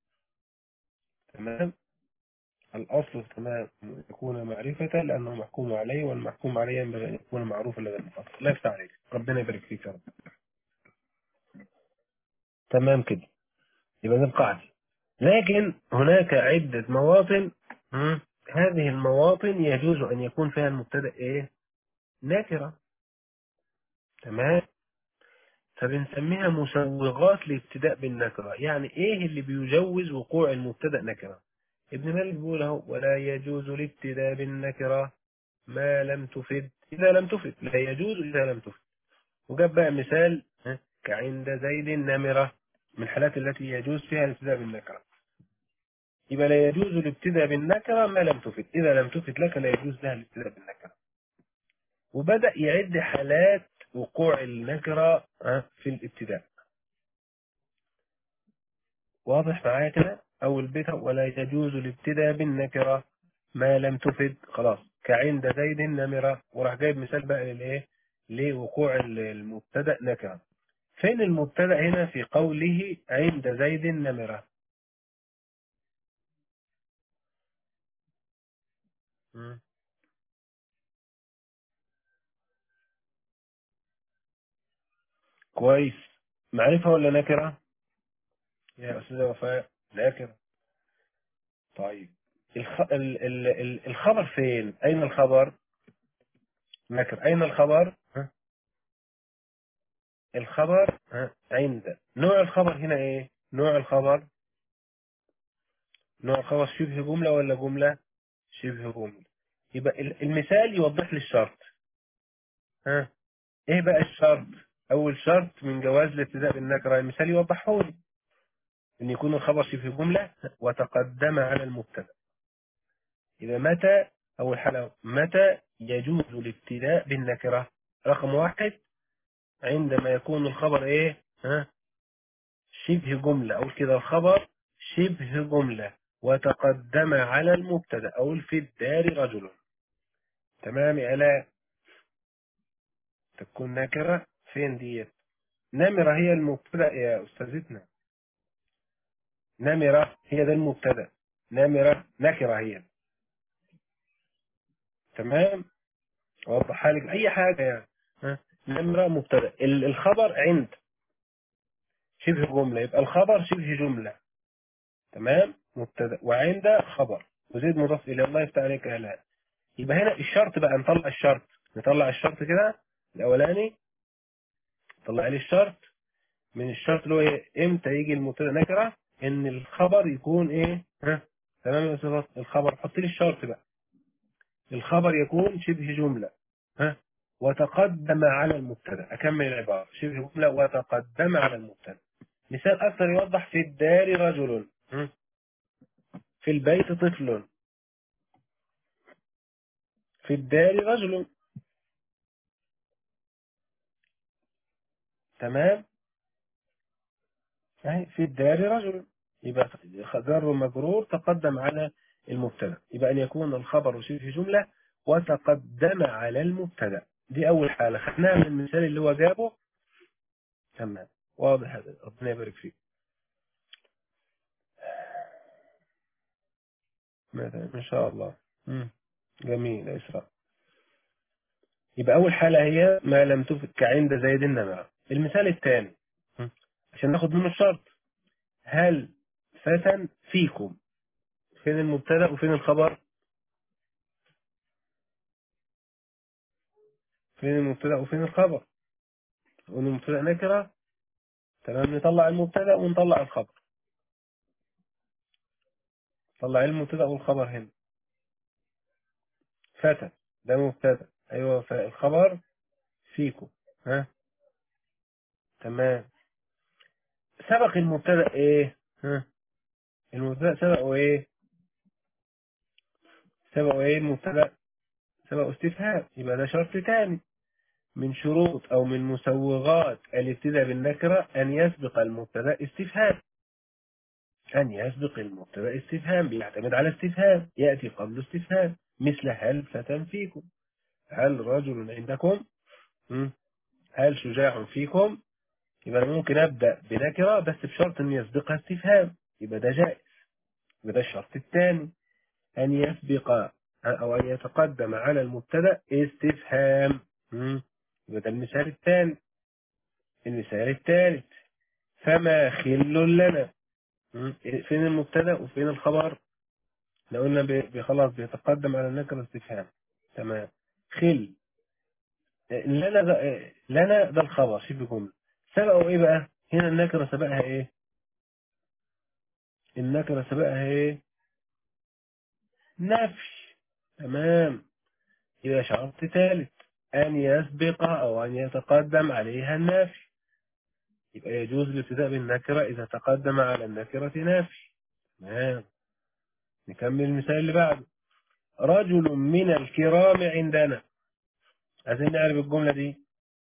تمام الأصل تمام أن يكون معرفة لأنه محكوم عليه والمحكوم عليه ينبغي أن يكون معروفا لدى المخاطب لا يفتح عليك ربنا يبارك فيك يا رب تمام كده يبقى دي القاعدة لكن هناك عدة مواطن مم، هذه المواطن يجوز أن يكون فيها المبتدأ إيه نكرة تمام فبنسميها مسوغات لابتداء بالنكرة يعني ايه اللي بيجوز وقوع المبتدأ نكرة ابن مالك بيقول اهو ولا يجوز الابتداء بالنكرة ما لم تفد إذا لم تفد لا يجوز إذا لم تفد وجاب بقى مثال ها، كعند زيد النمرة من الحالات التي يجوز فيها الابتداء بالنكرة يبقى لا يجوز الابتداء بالنكرة ما لم تفد إذا لم تفد لك لا يجوز لها الابتداء بالنكرة وبدأ يعد حالات وقوع النكرة ها، في الابتداء واضح معايا كده أول بيت ولا يجوز الابتداء بالنكرة ما لم تفد خلاص كعند زيد النمرة وراح جايب مثال بقى للايه لوقوع المبتدأ نكرة فين المبتدأ هنا في قوله عند زيد النمرة مم. كويس معرفة ولا نكرة يا أستاذة وفاء نكرة طيب الخ... ال... ال... ال... الخبر فين أين الخبر نكر أين الخبر ها؟ الخبر ها؟ عند نوع الخبر هنا إيه نوع الخبر نوع الخبر شبه جملة ولا جملة شبه جملة يبقى ال- المثال يوضح لي الشرط ها ايه بقى الشرط اول شرط من جواز الابتداء بالنكرة المثال يوضحه لي ان يكون الخبر شبه جملة وتقدم على المبتدا اذا متى اول حاجة متى يجوز الابتداء بالنكرة رقم واحد عندما يكون الخبر ايه ها شبه جملة اقول كده الخبر شبه جملة وتقدم على المبتدا اقول في الدار رجل تمام يا آلاء تكون نكرة فين ديت نمرة هي المبتدا يا أستاذتنا نمرة هي ده المبتدا نمرة نكرة هي تمام أوضحها لك أي حاجة يعني ها؟ نمرة مبتدا ال- الخبر عند شبه جملة يبقى الخبر شبه جملة تمام مبتدا وعند خبر وزيد مضاف إلى الله يفتح عليك إعلان يبقى هنا الشرط بقى نطلع الشرط نطلع الشرط كده الأولاني طلع لي الشرط من الشرط اللي هو إيه إمتى يجي المبتدا نكرة إن الخبر يكون إيه ها تمام يا صفات الخبر حط لي الشرط بقى الخبر يكون شبه جملة ها وتقدم على المبتدا أكمل العبارة شبه جملة وتقدم على المبتدا مثال أكثر يوضح في الدار رجل ها؟ في البيت طفل في الدار رجل تمام أهي في الدار رجل يبقى جر ومجرور تقدم على المبتدا يبقى أن يكون الخبر شبه جملة وتقدم على المبتدا دي أول حالة خدناها من المثال اللي هو جابه تمام واضح هذا ربنا يبارك فيك مثلا إن شاء الله مم. جميل يا إسراء يبقى أول حالة هي ما لم تفك عند زيد النمرة المثال الثاني مم. عشان ناخد منه الشرط هل فتى فيكم فين المبتدا وفين الخبر فين المبتدا وفين الخبر وان المبتدا نكره تمام نطلع المبتدا ونطلع الخبر طلع المبتدا والخبر هنا فتى ده مبتدا ايوه الخبر فيكم ها تمام سبق المبتدا ايه ها المبتدا سبقه ايه سبقه ايه المبتدا سبقه استفهام يبقى ده شرط تاني من شروط او من مسوغات الابتداء بالنكره ان يسبق المبتدا استفهام أن يسبق المبتدا استفهام بيعتمد على استفهام يأتي قبل استفهام مثل هل فتى فيكم هل رجل عندكم مم. هل شجاع فيكم يبقى أنا ممكن أبدأ بنكرة بس بشرط أن يسبقها استفهام يبقى ده جائز يبقى ده الشرط الثاني أن يسبق أو أن يتقدم على المبتدا استفهام مم. يبقى ده المثال الثاني المثال الثالث فما خل لنا مم. فين المبتدا وفين الخبر لو قلنا بي- خلاص بيتقدم على النكره استفهام تمام خل لنا ده لنا ده الخبر شبه جمله سبقوا ايه بقى هنا النكره سبقها ايه النكره سبقها ايه نفي تمام يبقى شرط ثالث ان يسبق او ان يتقدم عليها النافي يبقى يجوز الابتداء بالنكره اذا تقدم على النكره نافي تمام نكمل المثال اللي بعده رجل من الكرام عندنا عايزين نعرف الجملة دي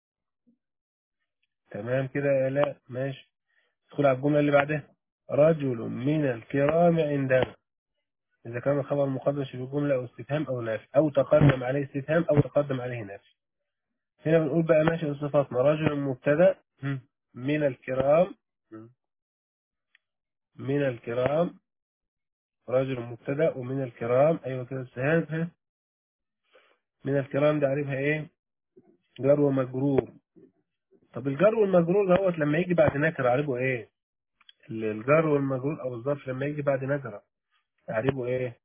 تمام كده يا لا ماشي ادخل على الجملة اللي بعدها رجل من الكرام عندنا إذا كان الخبر مقدم في الجملة أو استفهام أو نافي أو تقدم عليه استفهام أو تقدم عليه نافي هنا بنقول بقى ماشي صفاتنا رجل مبتدأ هم، من الكرام هم، من الكرام رجل مبتدأ ومن الكرام أيوة كده السهام ها. من الكرام ده عارفها إيه جر ومجرور طب الجر والمجرور دوت لما يجي بعد نكرة عارفه إيه الجر والمجرور أو الظرف لما يجي بعد نكرة تعريبه ايه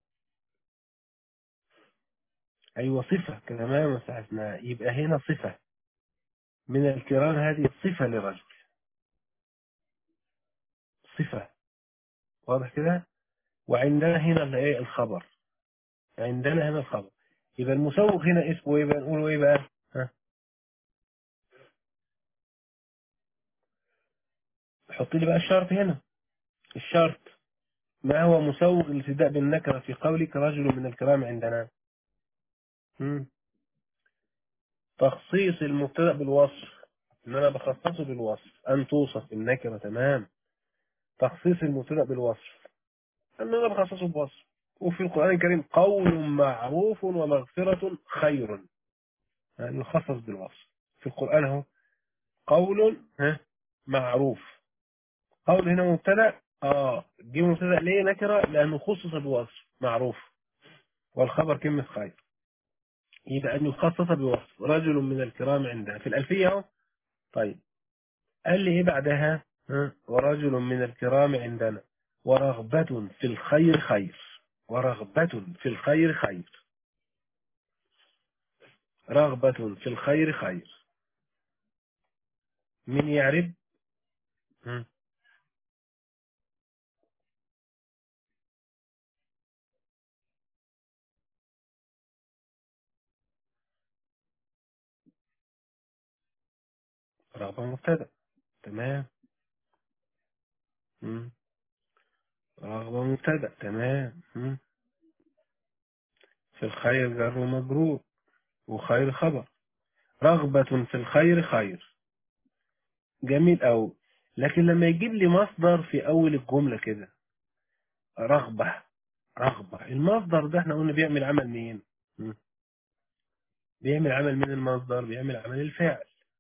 ايوه صفة تمام مساحتنا يبقى هنا صفة من الكرام هذه صفة لرجل صفة واضح كده وعندنا هنا اللي ايه الخبر عندنا هنا الخبر يبقى المسوق هنا اسمه ايه بقى نقوله ايه بقى ها حط لي بقى الشرط هنا الشرط ما هو مسوق الابتداء بالنكرة في قولك رجل من الكرام عندنا مم. تخصيص المبتدا بالوصف ان انا بخصصه بالوصف ان توصف النكره تمام تخصيص المبتدا بالوصف ان انا بخصصه بوصف وفي القران الكريم قول معروف ومغفره خير يعني يخصص بالوصف في القران اهو قول ها معروف قول هنا مبتدا اه جه مبتدا ليه نكره لانه خصص بوصف معروف والخبر كلمه خير يبقى أن يخصص بوصف رجل من الكرام عندها في الألفية اهو طيب قال لي إيه بعدها ها؟ ورجل من الكرام عندنا ورغبة في الخير خير ورغبة في الخير خير رغبة في الخير خير من يعرف مم. رغبة مبتدأ تمام مم. رغبة مبتدأ تمام مم. في الخير جر ومجرور وخير خبر رغبة في الخير خير جميل أوي لكن لما يجيب لي مصدر في أول الجملة كده رغبة رغبة المصدر ده احنا قلنا بيعمل عمل مين مم. بيعمل عمل من المصدر بيعمل عمل الفعل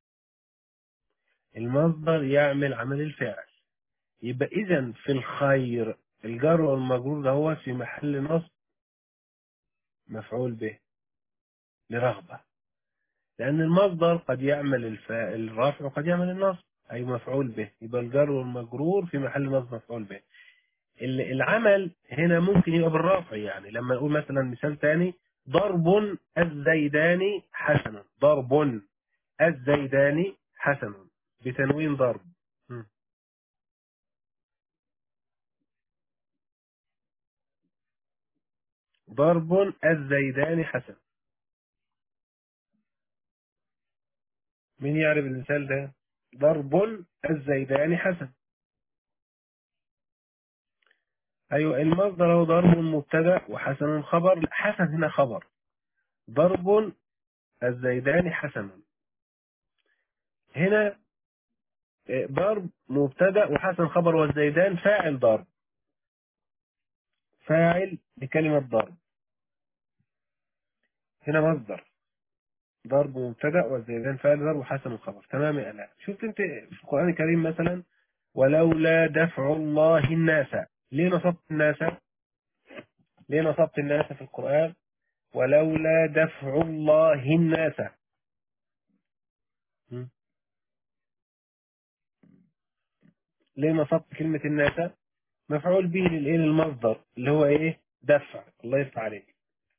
المصدر يعمل عمل الفعل يبقى إذا في الخير الجر والمجرور ده هو في محل نصب مفعول به لرغبة لأن المصدر قد يعمل الفا... الرافع وقد يعمل النصب أي مفعول به يبقى الجر والمجرور في محل نصب مفعول به ال- العمل هنا ممكن يبقى بالرافع يعني لما نقول مثلا مثال تاني ضرب الزيدان حسن ضرب الزيدان حسن بتنوين ضرب م. ضرب الزيدان حسن مين يعرف المثال ده ضرب الزيدان حسن ايوه المصدر هو ضرب مبتدا وحسن خبر لا، حسن هنا خبر ضرب الزيدان حسن هنا آه، ضرب مبتدا وحسن خبر والزيدان فاعل ضرب فاعل لكلمة ضرب هنا مصدر ضرب مبتدا والزيدان فاعل ضرب وحسن خبر تمام يا الاء شفت انت في القرآن الكريم مثلا ولولا دفع الله الناس ليه نصبت الناس ليه نصبت الناس في القرآن ولولا دفع الله الناس م? ليه نصبت كلمة الناس مفعول به للايه للمصدر اللي هو ايه دفع الله يفتح عليك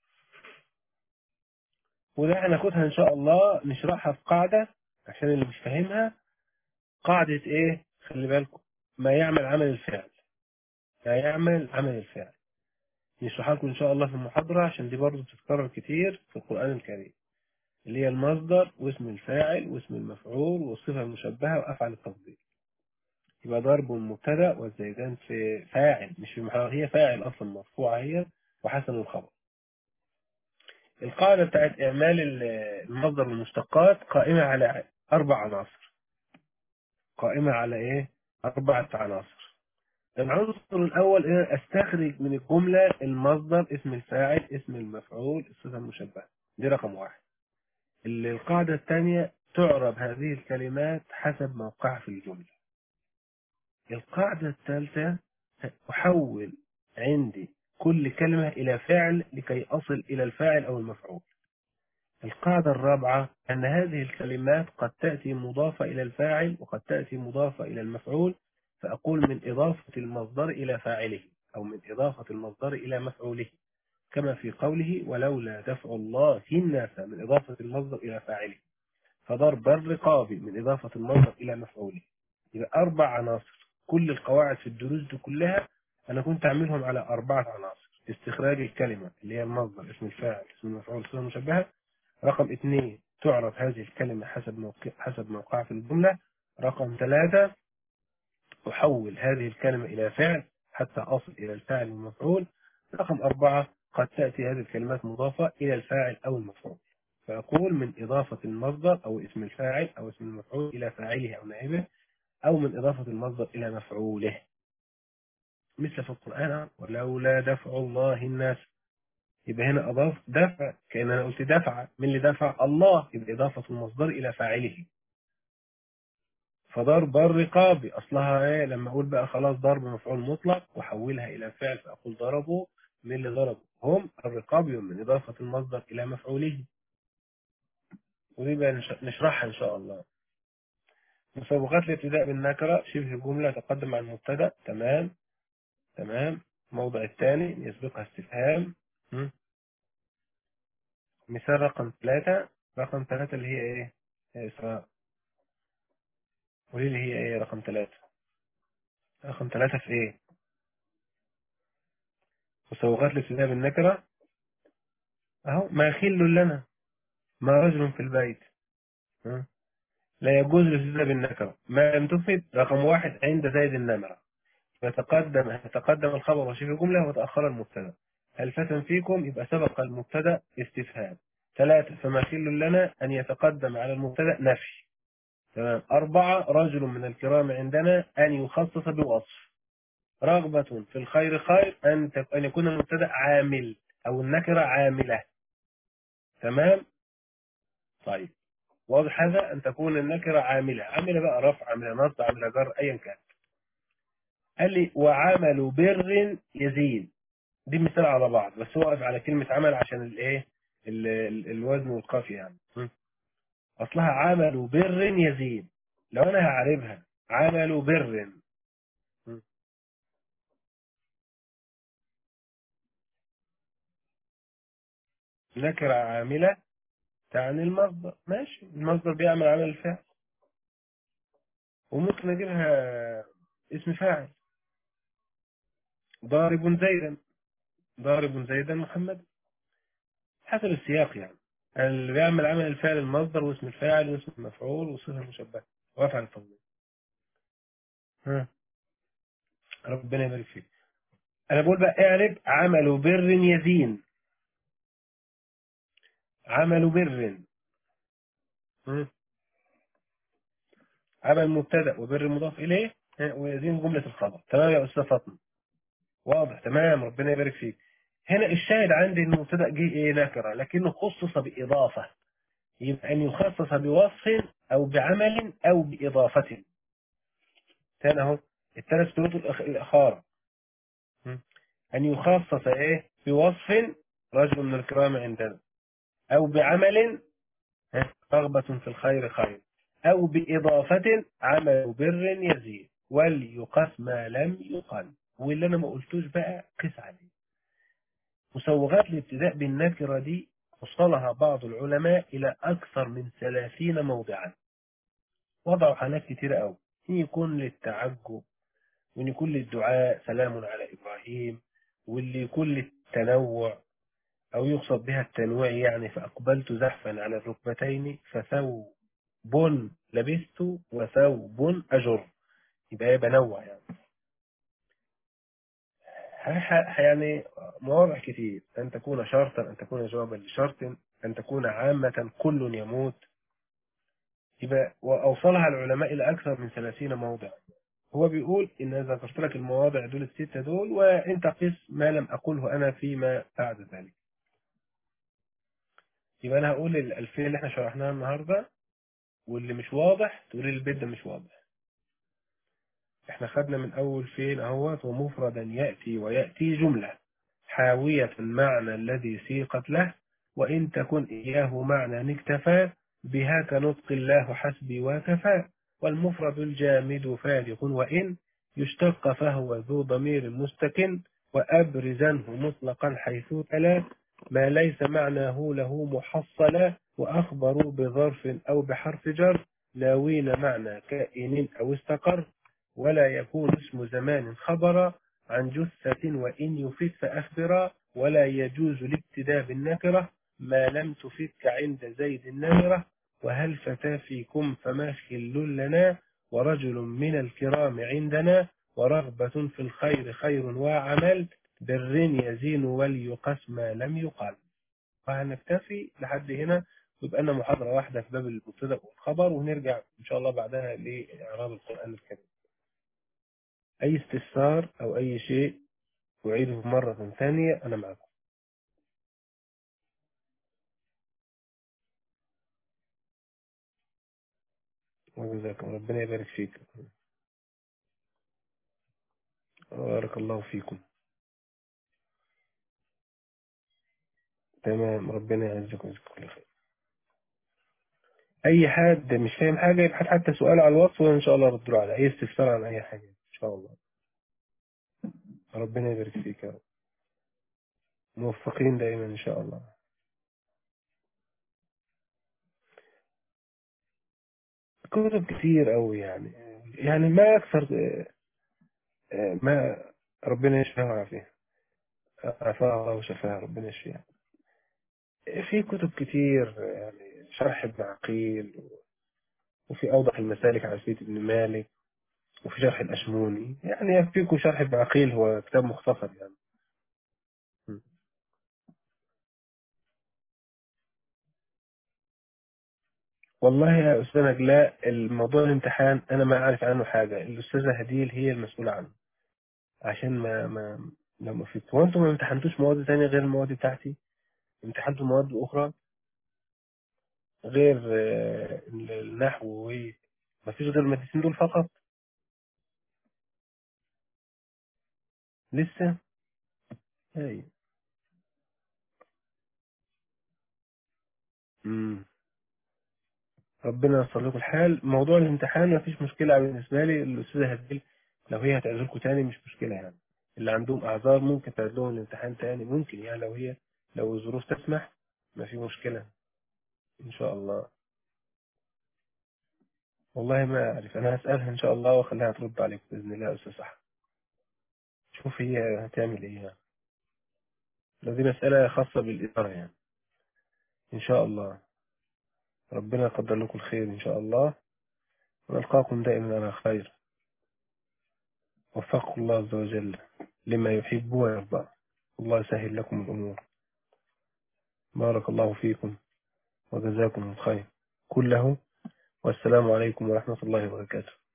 وده هناخدها ان شاء الله نشرحها في قاعدة عشان اللي مش فاهمها قاعدة ايه خلي بالكم ما يعمل عمل الفعل ما يعمل عمل الفعل نشرحها لكم ان شاء الله في المحاضرة عشان دي برضه بتتكرر كتير في القرآن الكريم اللي هي المصدر واسم الفاعل واسم المفعول والصفة المشبهة وافعل التفضيل يبقى ضرب مبتدا والزيدان في فاعل مش في محل هي فاعل اصلا مرفوعة هي وحسن الخبر القاعدة بتاعت إعمال ال- المصدر والمشتقات قائمة على أربع عناصر قائمة على إيه؟ أربعة عناصر العنصر الأول إيه؟ أستخرج من الجملة المصدر اسم الفاعل اسم المفعول الصفة المشبهة دي رقم واحد ال- القاعدة الثانية تعرب هذه الكلمات حسب موقعها في الجملة القاعدة الثالثة أحول عندي كل كلمة إلى فعل لكي أصل إلى الفاعل أو المفعول القاعدة الرابعة أن هذه الكلمات قد تأتي مضافة إلى الفاعل وقد تأتي مضافة إلى المفعول فأقول من إضافة المصدر إلى فاعله أو من إضافة المصدر إلى مفعوله كما في قوله ولولا دفع الله الناس من إضافة المصدر إلى فاعله فضرب الرقاب من إضافة المصدر إلى مفعوله يبقى أربع عناصر كل القواعد في الدروس دي كلها أنا كنت أعملهم على أربعة عناصر استخراج الكلمة اللي هي المصدر اسم الفاعل اسم المفعول الصفة المشبهة رقم اثنين تعرف هذه الكلمة حسب موقع حسب موقعها في الجملة رقم ثلاثة أحول هذه الكلمة إلى فعل حتى أصل إلى الفاعل والمفعول رقم أربعة قد تأتي هذه الكلمات مضافة إلى الفاعل أو المفعول فأقول من إضافة المصدر أو اسم الفاعل أو اسم المفعول إلى فاعله أو نائبه أو من إضافة المصدر إلى مفعوله مثل في القرآن ولولا دفع الله الناس يبقى هنا أضاف دفع كأن أنا قلت دفع من اللي دفع الله يبقى إضافة المصدر إلى فاعله فضرب الرقاب أصلها إيه لما أقول بقى خلاص ضرب مفعول مطلق وحولها إلى فعل فأقول ضربوا من اللي ضربوا هم الرقاب من إضافة المصدر إلى مفعوله ودي بقى نش- نشرحها إن شاء الله مسابقات الابتداء بالنكرة شبه جملة تقدم عن المبتدأ تمام تمام الموضع الثاني يسبقها استفهام م? مثال رقم ثلاثة رقم ثلاثة اللي هي ايه يا إسراء قولي لي هي ايه رقم ثلاثة رقم ثلاثة في ايه مسوغات الابتداء بالنكرة اهو ما يخل لنا ما رجل في البيت م? لا يجوز الابتداء بالنكرة ما لم تفد رقم واحد عند زيد النمرة يتقدم يتقدم الخبر وشبه الجملة وتأخر المبتدا هل فتن فيكم يبقى سبق المبتدا استفهام ثلاثة فما خل لنا أن يتقدم على المبتدا نفي تمام أربعة رجل من الكرام عندنا أن يخصص بوصف رغبة في الخير خير أن تك- أن يكون المبتدا عامل أو النكرة عاملة تمام طيب واضح هذا أن تكون النكرة عاملة عاملة بقى رفع عاملة نصب عاملة جر أيا كان قال لي وعمل بر يزيد دي مثال على بعض بس هو واقف على كلمة عمل عشان الايه ال- ال- الوزن والقافية يعني م. اصلها عمل بر يزيد لو انا هعربها عمل بر م. نكرة عاملة تعني المصدر ماشي المصدر بيعمل عمل الفعل وممكن اجيبها اسم فاعل ضارب زيدا ضارب زيدا محمد حسب السياق يعني اللي بيعمل عمل الفعل المصدر واسم الفاعل واسم المفعول وصفة مشبهة وافعل التفضيل ها ربنا يبارك فيك انا بقول بقى اعرب عمل بر يزين عمل بر م. عمل مبتدا وبر مضاف اليه ها، ويزين جمله الخبر تمام يا استاذ فاطمه واضح تمام ربنا يبارك فيك هنا الشاهد عندي ان المبتدا جه ايه نكره لكنه خصص باضافه يبقى ان يخصص بوصف او بعمل او باضافه ثاني اهو الثلاث شروط الأخ- الاخاره م. ان يخصص ايه بوصف رجل من الكرام عندنا او بعمل رغبة في الخير خير أو بإضافة عمل بر يزيد وليقس ما لم يقل واللي أنا ما قلتوش بقى قس عليه مسوغات الابتداء بالنكرة دي وصلها بعض العلماء إلى أكثر من ثلاثين موضعا وضعوا حالات كتيرة أوي إن يكون للتعجب وإن يكون للدعاء سلام على إبراهيم واللي يكون للتنوع أو يقصد بها التنويع يعني فأقبلت زحفا على الركبتين فثوب لبست وثوب أجر يبقى هي بنوع يعني ح- ح- يعني مواضع كتير أن تكون شرطا أن تكون جوابا لشرط أن تكون عامة كل يموت يبقى وأوصلها العلماء إلى أكثر من 30 موضع هو بيقول إن إذا ذكرت لك المواضع دول الستة دول وأنت قس ما لم أقوله أنا فيما بعد ذلك يبقى أنا هقول الألفين اللي احنا شرحناها النهاردة واللي مش واضح تقول لي البيت ده مش واضح احنا خدنا من اول فين اهوت ومفردا يأتي ويأتي جملة حاوية المعنى الذي سيقت له وإن تكن إياه معنى اكتفى بها كنطق الله حسبي وكفى والمفرد الجامد فارغ وإن يشتق فهو ذو ضمير مستكن وأبرزنه مطلقا حيث تلا ما ليس معناه له محصلا وأخبروا بظرف أو بحرف جر لاوين معنى كائن أو استقر ولا يكون اسم زمان خبرا عن جثة وإن يفيد فأخبرا ولا يجوز الابتداء بالنكرة ما لم تفدك عند زيد النمرة وهل فتى فيكم فما خل لنا ورجل من الكرام عندنا ورغبة في الخير خير وعمل بر يزين وليقس ما لم يقال وهنكتفي لحد هنا ويبقى لنا محاضرة واحدة في باب المبتدأ والخبر ونرجع إن شاء الله بعدها لإعراب القرآن الكريم أي استفسار أو أي شيء أعيده مرة ثانية أنا معكم وجزاكم ربنا يبارك فيك بارك الله فيكم تمام ربنا يعزكم ويجزيكم كل خير أي حد مش فاهم حاجة يبحث حتى سؤال على الوصف وإن شاء الله ردوا على أي استفسار عن أي حاجة إن شاء الله ربنا يبارك فيك يا رب موفقين دايما إن شاء الله كتب كتير أوي يعني يعني ما أكثر آه، ما ربنا يشفيها ويعافيها عافاها الله وشفاها ربنا يشفيها في كتب كتير يعني شرح ابن عقيل وفي أوضح المسالك على سيد ابن مالك وفي شرح الأشموني يعني يكفيكم شرح ابن عقيل هو كتاب مختصر يعني م. والله يا أستاذ نجلاء الموضوع الامتحان أنا ما أعرف عنه حاجة الأستاذة هديل هي المسؤولة عنه عشان ما ما لما في هو أنتم ما امتحنتوش مواد تانية غير المواد بتاعتي امتحنتوا مواد أخرى غير آه، النحو و ما فيش غير المادتين دول فقط لسه أي امم ربنا ييسر لكم الحال موضوع الامتحان ما فيش مشكلة بالنسبة لي الأستاذة هديل لو هي هتعزلكم تاني مش مشكلة يعني اللي عندهم أعذار ممكن تعيد لهم الامتحان تاني ممكن يعني لو هي لو الظروف تسمح ما في مشكلة إن شاء الله والله ما أعرف أنا هسألها إن شاء الله وأخليها ترد عليك بإذن الله يا أستاذ صح شوف هي هتعمل إيه يعني لو دي مسألة خاصة بالإدارة يعني إن شاء الله ربنا يقدر لكم الخير إن شاء الله ونلقاكم دائما على خير وفقكم الله عز وجل لما يحب ويرضى الله يسهل لكم الأمور بارك الله فيكم وجزاكم الخير كله والسلام عليكم ورحمة الله وبركاته